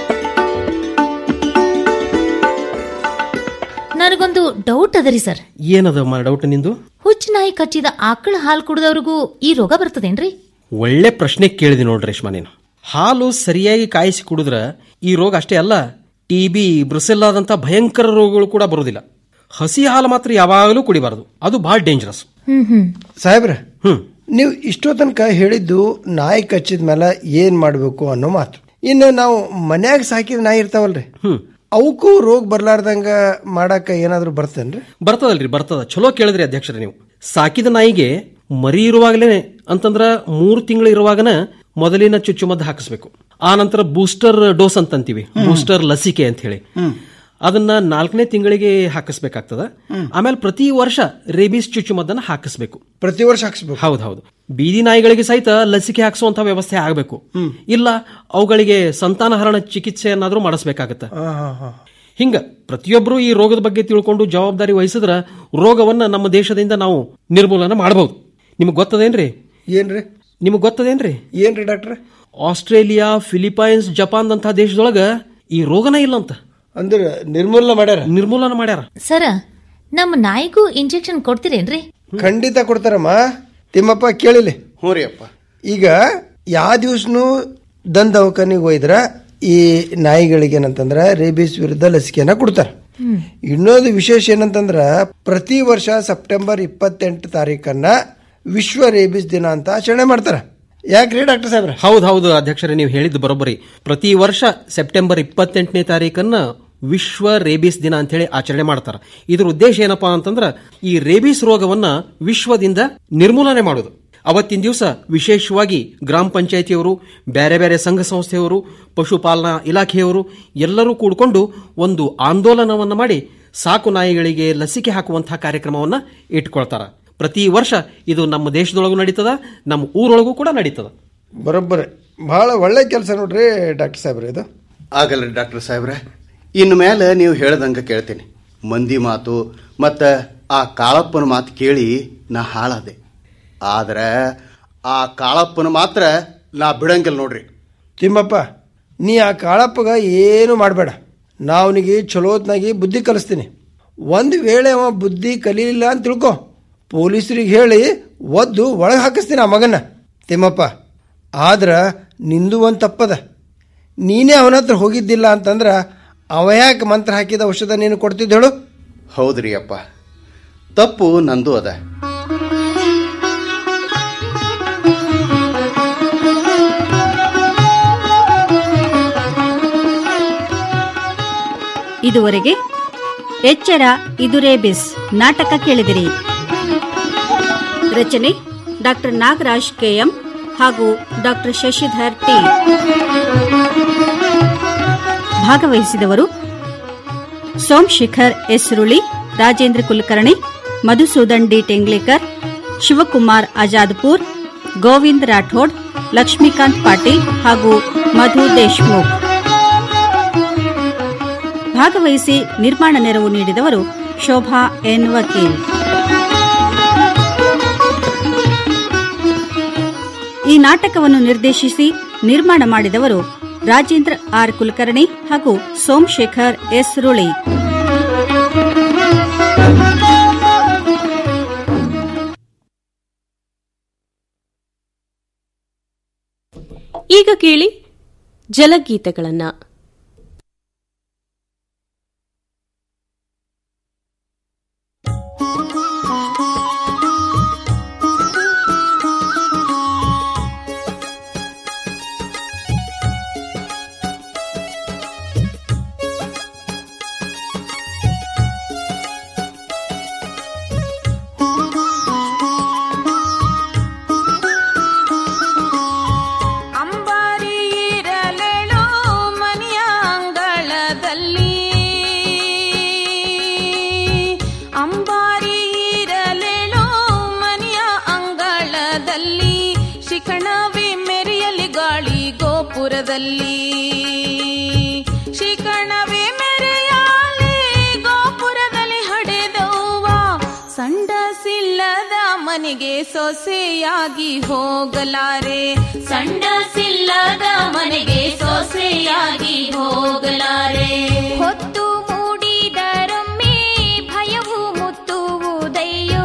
ನನಗೊಂದು ಡೌಟ್ ಅದರಿ ಸರ್ ಏನದ ಡೌಟ್ ನಿಂದು ಹುಚ್ಚ ನಾಯಿ ಕಚ್ಚಿದ ಆಕಳ ಹಾಲು ಕುಡಿದವ್ರಿಗೂ ಈ ರೋಗ ಬರ್ತದೇನ್ರಿ ಒಳ್ಳೆ ಪ್ರಶ್ನೆ ಕೇಳಿದಿ ನೋಡ್ರಿ ರೇಷ್ಮಾ ನೀನು ಹಾಲು ಸರಿಯಾಗಿ ಕಾಯಿಸಿ ಕುಡಿದ್ರ ಈ ರೋಗ ಅಷ್ಟೇ ಅಲ್ಲ ಟಿಬಿ ಬ್ರುಸೆಲ್ಲಾದಂತ ಭಯಂಕರ ರೋಗಗಳು ಕೂಡ ಬರುವುದಿಲ್ಲ ಹಸಿ ಹಾಲು ಮಾತ್ರ ಯಾವಾಗಲೂ ಕುಡಿಬಾರದು ಅದು ಬಹಳ ಡೇಂಜರಸ್ ಹ್ಮ್ ಹ್ಮ್ ಸಾಹೇಬ್ರ ಹ್ಮ್ ನೀವು ಇಷ್ಟೋ ತನಕ ಹೇಳಿದ್ದು ನಾಯಿ ಕಚ್ಚಿದ ಮೇಲೆ ಏನ್ ಮಾಡ್ಬೇಕು ಅನ್ನೋ ಮಾತು ಇನ್ನು ನಾವು ಮನ್ಯಾಗ ಸಾಕಿದ ನಾಯಿ ಇರ್ತಾವಲ್ರಿ ಅವಕ್ಕೂ ರೋಗ ಬರ್ಲಾರ್ದಂಗ ಮಾಡಾಕ ಏನಾದ್ರು ಬರ್ತೇನ್ರಿ ಬರ್ತದಲ್ರಿ ಬರ್ತದ ಚಲೋ ಕೇಳಿದ್ರಿ ಅಧ್ಯಕ್ಷರ ನೀವು ಸಾಕಿದ ನಾಯಿಗೆ ಮರಿ ಇರುವಾಗಲೇ ಅಂತಂದ್ರ ಮೂರು ತಿಂಗಳು ಇರುವಾಗನ ಮೊದಲಿನ ಚುಚ್ಚುಮದ್ದು ಹಾಕಿಸ್ಬೇಕು ಆ ನಂತರ ಬೂಸ್ಟರ್ ಡೋಸ್ ಅಂತಂತೀವಿ ಬೂಸ್ಟರ್ ಲಸಿಕೆ ಅಂತ ಹೇಳಿ ಅದನ್ನ ನಾಲ್ಕನೇ ತಿಂಗಳಿಗೆ ಹಾಕಿಸ್ಬೇಕಾಗ್ತದ ಆಮೇಲೆ ಪ್ರತಿ ವರ್ಷ ರೇಬಿಸ್ ಚುಚ್ಚುಮದ್ದನ್ನ ಹಾಕಿಸ್ಬೇಕು ಪ್ರತಿ ವರ್ಷ ಹಾಕಿಸ್ಬೇಕು ಹೌದು ಹೌದು ಬೀದಿ ನಾಯಿಗಳಿಗೆ ಸಹಿತ ಲಸಿಕೆ ಹಾಕಿಸುವಂತ ವ್ಯವಸ್ಥೆ ಆಗಬೇಕು ಇಲ್ಲ ಅವುಗಳಿಗೆ ಸಂತಾನಹರಣ ಚಿಕಿತ್ಸೆಯನ್ನಾದ್ರೂ ಮಾಡಿಸ್ಬೇಕಾಗತ್ತೆ ಹಿಂಗ ಪ್ರತಿಯೊಬ್ಬರು ಈ ರೋಗದ ಬಗ್ಗೆ ತಿಳ್ಕೊಂಡು ಜವಾಬ್ದಾರಿ ವಹಿಸಿದ್ರ ರೋಗವನ್ನ ನಮ್ಮ ದೇಶದಿಂದ ನಾವು ನಿರ್ಮೂಲನ ಮಾಡಬಹುದು ನಿಮಗೆ ಗೊತ್ತದೇನ್ರಿ ಏನ್ರಿ ನಿಮಗೆ ಗೊತ್ತದೇನ್ರಿ ಏನ್ರಿ ಡಾಕ್ಟ್ರೆ ಆಸ್ಟ್ರೇಲಿಯಾ ಫಿಲಿಪೈನ್ಸ್ ಜಪಾನ್ ಅಂತಹ ದೇಶದೊಳಗ ಈ ರೋಗನ ಇಲ್ಲ ಅಂತ ಅಂದ್ರೆ ನಿರ್ಮೂಲನ ಮಾಡ್ಯಾರ ನಿರ್ಮೂಲನ ಮಾಡ್ಯಾರ ಸರ ನಮ್ಮ ನಾಯಿಗೂ ಇಂಜೆಕ್ಷನ್ ಕೊಡ್ತೀರೇನ್ರಿ ಖಂಡಿತ ಕೊಡ್ತಾರಮ್ಮ ತಿಮ್ಮಪ್ಪ ಕೇಳಿಲಿ ಹ್ಞೂ ರೀ ಅಪ್ಪ ಈಗ ಯಾವ ದಿವ್ಸನು ದಂತ ದವಾಖಾನಿಗೆ ಹೋಯ್ದ್ರ ಈ ನಾಯಿಗಳಿಗೆ ಏನಂತಂದ್ರ ರೇಬಿಸ್ ವಿರುದ್ಧ ಲಸಿಕೆಯನ್ನ ಕೊಡ್ತಾರ ಇನ್ನೊಂದು ವಿಶೇಷ ಏನಂತಂದ್ರ ಪ್ರತಿ ವರ್ಷ ಸೆಪ್ಟೆಂಬರ್ ಇಪ್ಪತ್ತೆಂಟು ತಾರೀಕನ್ನ ವಿಶ್ವ ರೇಬಿಸ್ ದಿನ ಅಂತ ಆಚರಣೆ ಮಾಡ್ತಾರ ಯಾಕ್ರಿ ಡಾಕ್ಟರ್ ಸಾಹೇಬ್ರ ಹೌದು ಹೌದು ಅಧ್ಯಕ್ಷರೇ ನೀವು ಹೇಳಿದ್ದು ಬರೋಬ್ಬರಿ ಪ್ರತಿ ವರ್ಷ ಸೆಪ್ಟೆಂಬರ್ ಇಪ್ಪತ್ತೆಂಟನೇ ತಾರೀಕನ್ನ ವಿಶ್ವ ರೇಬಿಸ್ ದಿನ ಅಂತ ಹೇಳಿ ಆಚರಣೆ ಮಾಡ್ತಾರೆ ಇದ್ರ ಉದ್ದೇಶ ಏನಪ್ಪಾ ಅಂತಂದ್ರ ಈ ರೇಬಿಸ್ ರೋಗವನ್ನ ವಿಶ್ವದಿಂದ ನಿರ್ಮೂಲನೆ ಮಾಡೋದು ಅವತ್ತಿನ ದಿವಸ ವಿಶೇಷವಾಗಿ ಗ್ರಾಮ ಪಂಚಾಯಿತಿಯವರು ಬೇರೆ ಬೇರೆ ಸಂಘ ಸಂಸ್ಥೆಯವರು ಪಶುಪಾಲನಾ ಇಲಾಖೆಯವರು ಎಲ್ಲರೂ ಕೂಡಿಕೊಂಡು ಒಂದು ಆಂದೋಲನವನ್ನ ಮಾಡಿ ಸಾಕು ನಾಯಿಗಳಿಗೆ ಲಸಿಕೆ ಹಾಕುವಂತಹ ಕಾರ್ಯಕ್ರಮವನ್ನ ಇಟ್ಕೊಳ್ತಾರ ಪ್ರತಿ ವರ್ಷ ಇದು ನಮ್ಮ ದೇಶದೊಳಗೂ ನಡೀತದ ನಮ್ಮ ಊರೊಳಗೂ ಕೂಡ ನಡೀತದ ಬರೋಬ್ಬರಿ ಬಹಳ ಒಳ್ಳೆ ಕೆಲಸ ನೋಡ್ರಿ ಡಾಕ್ಟರ್ ಸಾಹೇಬ್ರ ಇದು ಆಗಲ್ರಿ ಡಾಕ್ಟರ್ ಸಾಹೇಬ್ರೆ ಇನ್ನು ಮೇಲೆ ನೀವು ಹೇಳ್ದಂಗೆ ಕೇಳ್ತೀನಿ ಮಂದಿ ಮಾತು ಮತ್ತು ಆ ಕಾಳಪ್ಪನ ಮಾತು ಕೇಳಿ ನಾ ಹಾಳಾದೆ ಆದ್ರೆ ಆ ಕಾಳಪ್ಪನ ಮಾತ್ರ ನಾ ಬಿಡಂಗಿಲ್ಲ ನೋಡ್ರಿ ತಿಮ್ಮಪ್ಪ ನೀ ಆ ಕಾಳಪ್ಪಗ ಏನು ಮಾಡಬೇಡ ನಾ ಅವನಿಗೆ ಚಲೋತ್ನಾಗಿ ಬುದ್ಧಿ ಕಲಿಸ್ತೀನಿ ಒಂದು ವೇಳೆ ಅವ ಬುದ್ಧಿ ಕಲೀಲಿಲ್ಲ ಅಂತ ತಿಳ್ಕೊ ಪೊಲೀಸರಿಗೆ ಹೇಳಿ ಒದ್ದು ಒಳಗೆ ಹಾಕಿಸ್ತೀನಿ ಆ ಮಗನ ತಿಮ್ಮಪ್ಪ ಆದ್ರ ನಿಂದು ಒಂದು ತಪ್ಪದ ನೀನೇ ಅವನ ಹತ್ರ ಹೋಗಿದ್ದಿಲ್ಲ ಅಂತಂದ್ರ ಅವ ಯಾಕೆ ಮಂತ್ರ ಹಾಕಿದ ಔಷಧ ನೀನು ಕೊಡ್ತಿದ್ದ ಹೇಳು ಹೌದ್ರಿ ಅಪ್ಪ ತಪ್ಪು ನಂದು ಅದ ಇದುವರೆಗೆ ಎಚ್ಚರ ಇದು ರೇಬಿಸ್ ನಾಟಕ ಕೇಳಿದಿರಿ ರಚನೆ ಡಾಕ್ಟರ್ ನಾಗರಾಜ್ ಕೆಎಂ ಹಾಗೂ ಡಾಕ್ಟರ್ ಶಶಿಧರ್ ಟಿ ಭಾಗವಹಿಸಿದವರು ಸೋಮಶೇಖರ್ ಎಸ್ರುಳಿ ರಾಜೇಂದ್ರ ಕುಲಕರ್ಣಿ ಮಧುಸೂದನ್ ಡಿ ಟೆಂಗ್ಲೇಕರ್ ಶಿವಕುಮಾರ್ ಆಜಾದ್ಪುರ್ ಗೋವಿಂದ್ ರಾಠೋಡ್ ಲಕ್ಷ್ಮೀಕಾಂತ್ ಪಾಟೀಲ್ ಹಾಗೂ ಮಧು ದೇಶ್ಮುಖ್ ಭಾಗವಹಿಸಿ ನಿರ್ಮಾಣ ನೆರವು ನೀಡಿದವರು ಶೋಭಾ ಎನ್ ವಕೀಲ್ ಈ ನಾಟಕವನ್ನು ನಿರ್ದೇಶಿಸಿ ನಿರ್ಮಾಣ ಮಾಡಿದವರು ರಾಜೇಂದ್ರ ಆರ್ ಕುಲಕರ್ಣಿ ಹಾಗೂ ಸೋಮಶೇಖರ್ ಎಸ್ ರುಳಿ ಈಗ ಕೇಳಿ ಜಲಗೀತೆಗಳನ್ನ ಗೋಪುರದಲ್ಲಿ ಶಿಖಣವೇ ಮೆರೆಯಾಲಿ ಗೋಪುರದಲ್ಲಿ ಹಡೆದವ್ವ ಸಂಡಸಿಲ್ಲದ ಮನೆಗೆ ಸೊಸೆಯಾಗಿ ಹೋಗಲಾರೆ ಸಂಡಸಿಲ್ಲದ ಮನೆಗೆ ಸೊಸೆಯಾಗಿ ಹೋಗಲಾರೆ ಹೊತ್ತು ಮೂಡಿದರೊಮ್ಮೆ ಭಯವು ಮುತ್ತುವುದಯ್ಯೋ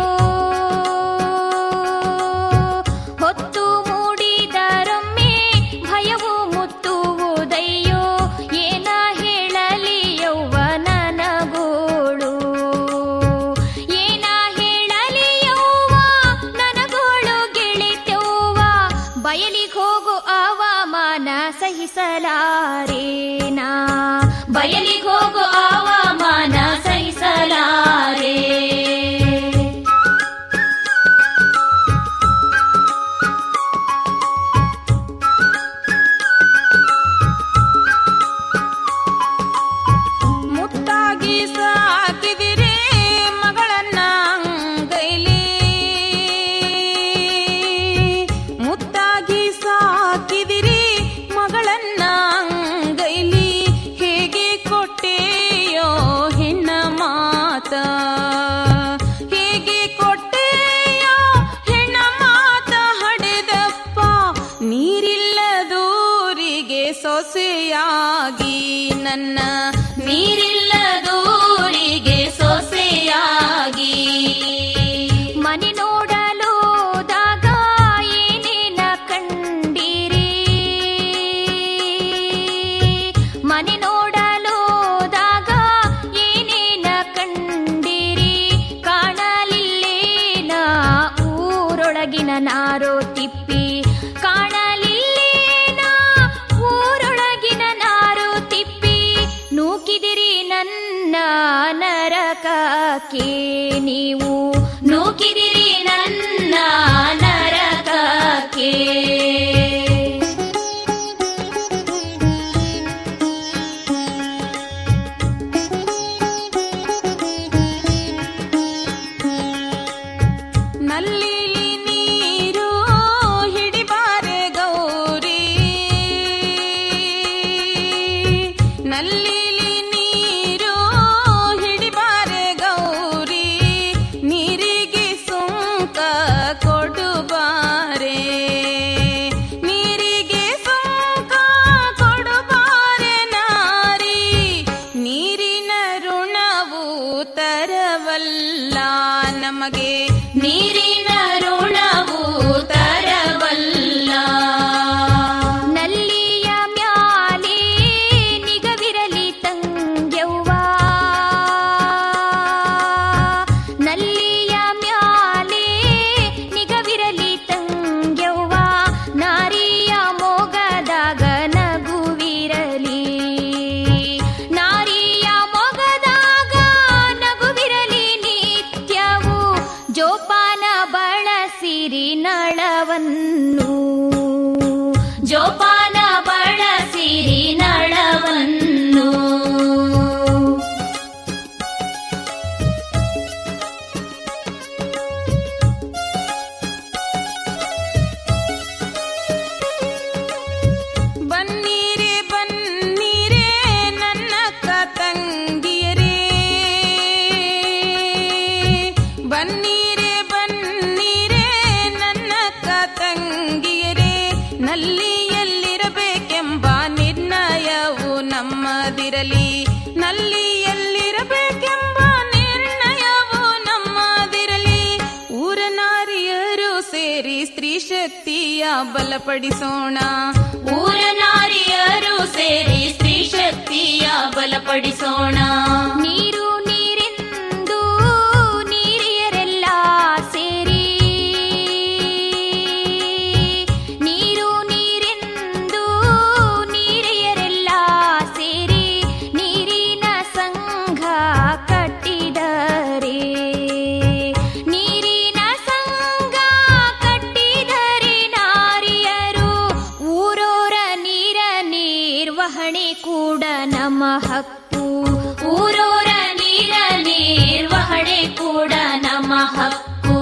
ಹೊತ್ತು ಮೂಡಿದರೊಮ್ಮೆ ಭಯವು ಮುತ್ತುವುದಯ್ಯೋ ಏನ ಹೇಳಲಿ ಯೌವನನಗೋಳು ಏನ ಹೇಳಲಿ ಯೌವ ನನಗೋಳು ಗೆಳಿತವ್ವ ಬಯಲಿಗೆ ಹೋಗು ಅವಮಾನ ಸಹಿಸಲಾರೇನಾ ಬಯಲಿಗೆ ಹೋಗು ಅವಮಾನ ಸಹಿಸಲಾರೆ ಮುತ್ತಾಗಿ ಸಾಕಿದಿರಿ ಮಗಳನ್ನ ಅಂಗೈಲಿ ಮುತ್ತಾಗಿ ಸಾಕಿದಿರಿ ಮಗಳನ್ನ ಅಂಗೈಲಿ ಹೇಗೆ ಕೊಟ್ಟೆಯೋ ಹೆಣ್ಣ ಮಾತ ಹೇಗೆ ಕೊಟ್ಟೆಯೋ ಹೆಣ್ಣ ಮಾತ ಹಡೆದಪ್ಪ ನೀರಿಲ್ಲದೂರಿಗೆ ಸೊಸೆಯಾಗಿ ನನ್ನ ನೀರಿಲ್ಲದೂರಿಗೆ ಸೊಸೆಯಾಗಿ ಮನೆ ನೋಡಲೋದಾಗ ಏನೇನ ಕಂಡಿರಿ ಮನೆ ನೋಡಲೋದಾಗ ಏನೇನ ಕಂಡಿರಿ ಕಾಣಲಿಲ್ಲೇನ ಊರೊಳಗಿನ ನಾರೋ ತಿಪ್ಪಿ ಕಾಣಲಿಲ್ಲೇನ ಊರೊಳಗಿನ ನಾರೋ ತಿಪ್ಪಿ ನೂಕಿದಿರಿ ನನ್ನ ನರಕಕ್ಕೆ ನೀವು ನೂಕಿದಿರಿ ನನ್ನ ನರಕಕ್ಕೆ ನಲ್ಲಿಲಿ ನೀರು ಹಿಡಿಬಾರೆ ಗೌರಿ ನಲ್ಲಿಲಿ ನೀರು ಹಿಡಿಬಾರೆ ಗೌರಿ ನೀರಿಗೆ ಸುಂಕ ಕೊಡುಬಾರೆ ನೀರಿಗೆ ಸುಂಕ ಕೊಡುಬಾರೆ ನಾರಿ ನೀರಿನ ಋಣವು ತರವಲ್ಲ ನಮಗೆ ನೀರಿನ ಋಣವು ತರವಲ್ಲ ನಲ್ಲಿಯ ಮ್ಯಾಲೆ ನಿಗವಿರಲಿ ತಂಗ್ಯವ್ವ ನಲ್ಲಿಯ ಮ್ಯಾಲೆ ನಿಗವಿರಲಿ ತಂಗ್ಯವ್ವ ನಾರಿಯ ಮೊಗದಾಗ ನಗುವಿರಲಿ ನಾರಿಯ ಮೊಗದಾಗ ನಗುವಿರಲಿ ನಿತ್ಯವು ಜೋಪಾನ ಬಳಸಿರಿ ನಳವನ್ನು ಜೋಪಾನ ಬಳಸಿರಿ ನಳವನ್ನು ಬನ್ನೀರೆ ಬನ್ನೀರೆ ನನ್ನ ತಂಗಿಯರೇ ಬನ್ನೀರೆ ಬನ್ನೀರೆ ನನ್ನ ತಂಗಿಯರೇ ನಲ್ಲಿಯಲ್ಲಿರಬೇಕೆಂಬ ನಿರ್ಣಯವು ನಮ್ಮದಿರಲಿ ನಲ್ಲಿಯಲ್ಲಿರಬೇಕೆಂಬ ನಿರ್ಣಯವು ನಮ್ಮದಿರಲಿ ಊರ ನಾರಿಯರು ಸೇರಿ ಸ್ತ್ರೀ ಶಕ್ತಿಯ ಬಲಪಡಿಸೋಣ ಊರ ನಾರಿಯರು ಸೇರಿ ಸ್ತ್ರೀ ಶಕ್ತಿಯ ಬಲಪಡಿಸೋಣ ನೀರು ನೀರೆಂದು ನೀರಿಯರೆಲ್ಲ ಸೇರಿ ನೀರು ನೀರೆಂದು ನೀರಿಯರೆಲ್ಲ ಸೇರಿ ನೀರಿನ ಸಂಘ ಕಟ್ಟಿದರೆ ನೀರಿನ ಸಂಘ ಕಟ್ಟಿದರೆ ನಾರಿಯರು ಊರೋರ ನೀರ ನಿರ್ವಹಣೆ ಕೂಡ ನಮ್ಮ ಹಕ್ಕು ಊರೂರ ನೀರ ನಿರ್ವಹಣೆ ಕೂಡ ನಮ್ಮ ಹಕ್ಕು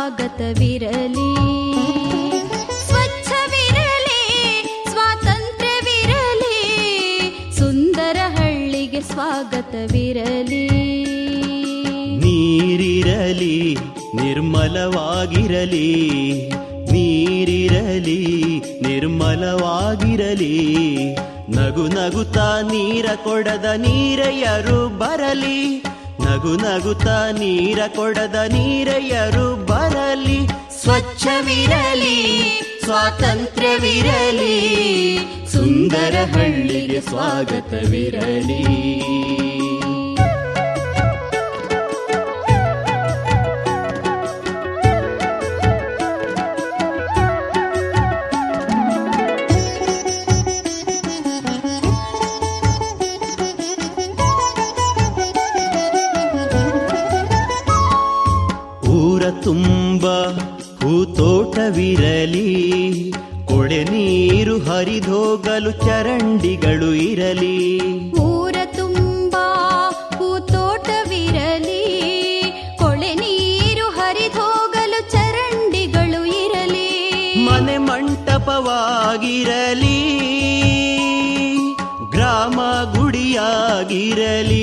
ಸ್ವಾಗತವಿರಲಿ ಸ್ವಚ್ಛವಿರಲಿ ಸ್ವಾತಂತ್ರ್ಯವಿರಲಿ ಸುಂದರ ಹಳ್ಳಿಗೆ ಸ್ವಾಗತವಿರಲಿ ನೀರಿರಲಿ ನಿರ್ಮಲವಾಗಿರಲಿ ನೀರಿರಲಿ ನಿರ್ಮಲವಾಗಿರಲಿ ನಗು ನಗುತ್ತಾ ನೀರ ಕೊಡದ ನೀರೆಯರು ಬರಲಿ ನಗು ನಗುತ್ತಾ ನೀರ ಕೊಡದ ನೀರೆಯರು ಬರಲಿ ಸ್ವಚ್ಛವಿರಲಿ ಸ್ವಾತಂತ್ರ್ಯವಿರಲಿ ಸುಂದರ ಹಳ್ಳಿಗೆ ಸ್ವಾಗತವಿರಲಿ ಊರ ತುಂಬ ಹೂತೋಟವಿರಲಿ ಕೊಡೆ ನೀರು ಹರಿದೋಗಲು ಚರಂಡಿಗಳು ಇರಲಿ ಊರ ತುಂಬಾ ಹೂತೋಟವಿರಲಿ ಕೊಳೆ ನೀರು ಹರಿದೋಗಲು ಚರಂಡಿಗಳು ಇರಲಿ ಮನೆ ಮಂಟಪವಾಗಿರಲಿ ಗ್ರಾಮ ಗುಡಿಯಾಗಿರಲಿ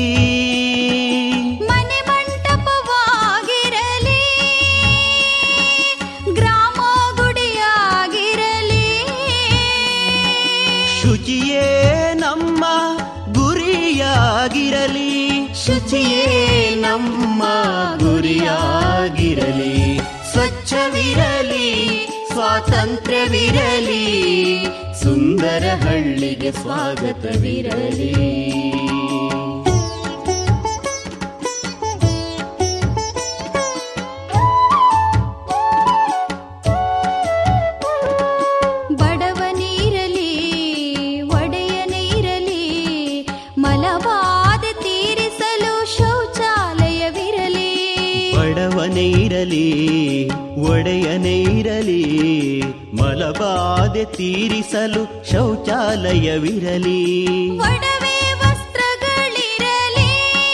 ಮನೆ ಮಂಟಪವಾಗಿರಲಿ ಗ್ರಾಮ ಗುಡಿಯಾಗಿರಲಿ ಶುಚಿಯೇ ನಮ್ಮ ಗುರಿಯಾಗಿರಲಿ ಶುಚಿಯೇ ನಮ್ಮ ಗುರಿಯಾಗಿರಲಿ ಸ್ವಚ್ಛವಿರಲಿ ಸ್ವಾತಂತ್ರ್ಯವಿರಲಿ ಸುಂದರ ಹಳ್ಳಿಗೆ ಸ್ವಾಗತವಿರಲಿ ಬಡವನಿರಲಿ ಒಡೆಯನಿರಲಿ ಮಲಬಾದೆ ತೀರಿಸಲು ಶೌಚಾಲಯವಿರಲಿ ಬಡವನೇ ಇರಲಿ ಒಡೆಯನೇ ಇರಲಿ ಮಲಬಾದೆ ತೀರಿಸಲು ಶೌಚಾಲಯವಿರಲಿ ಒಡವೆ ವಸ್ತ್ರಗಳಿರಲಿ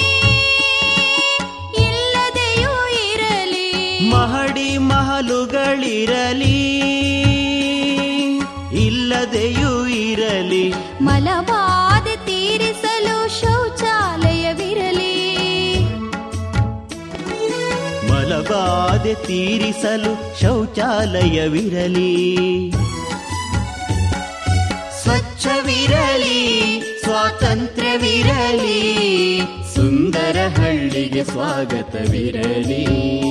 ಇಲ್ಲದೆಯೂ ಇರಲಿ ಮಹಡಿ ಮಹಲುಗಳಿರಲಿ ಇಲ್ಲದೆಯೂ ಇರಲಿ ಮಲಬಾದೆ ತೀರಿಸಲು ಶೌಚಾಲಯವಿರಲಿ ಮಲಬಾದೆ ತೀರಿಸಲು ಶೌಚಾಲಯವಿರಲಿ ಸ್ವಚ್ಛವಿರಲಿ ಸ್ವಾತಂತ್ರ್ಯವಿರಲಿ ಸುಂದರ ಹಳ್ಳಿಗೆ ಸ್ವಾಗತವಿರಲಿ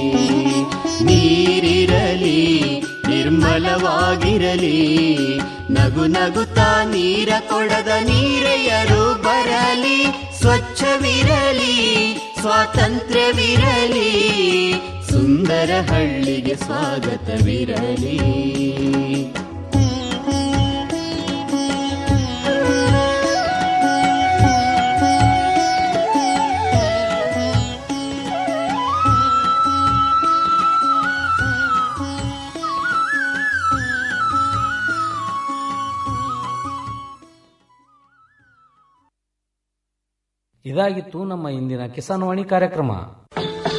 ನೀರಿರಲಿ ನಿರ್ಮಲವಾಗಿರಲಿ ನಗು ನಗುತ್ತಾ ನೀರ ಕೊಡದ ನೀರೆಯರು ಬರಲಿ ಸ್ವಚ್ಛವಿರಲಿ ಸ್ವಾತಂತ್ರ್ಯವಿರಲಿ ಸುಂದರ ಹಳ್ಳಿಗೆ ಸ್ವಾಗತವಿರಲಿ ಇದಾಗಿತ್ತು ನಮ್ಮ ಇಂದಿನ ಕಿಸಾನ್ ವಾಣಿ ಕಾರ್ಯಕ್ರಮ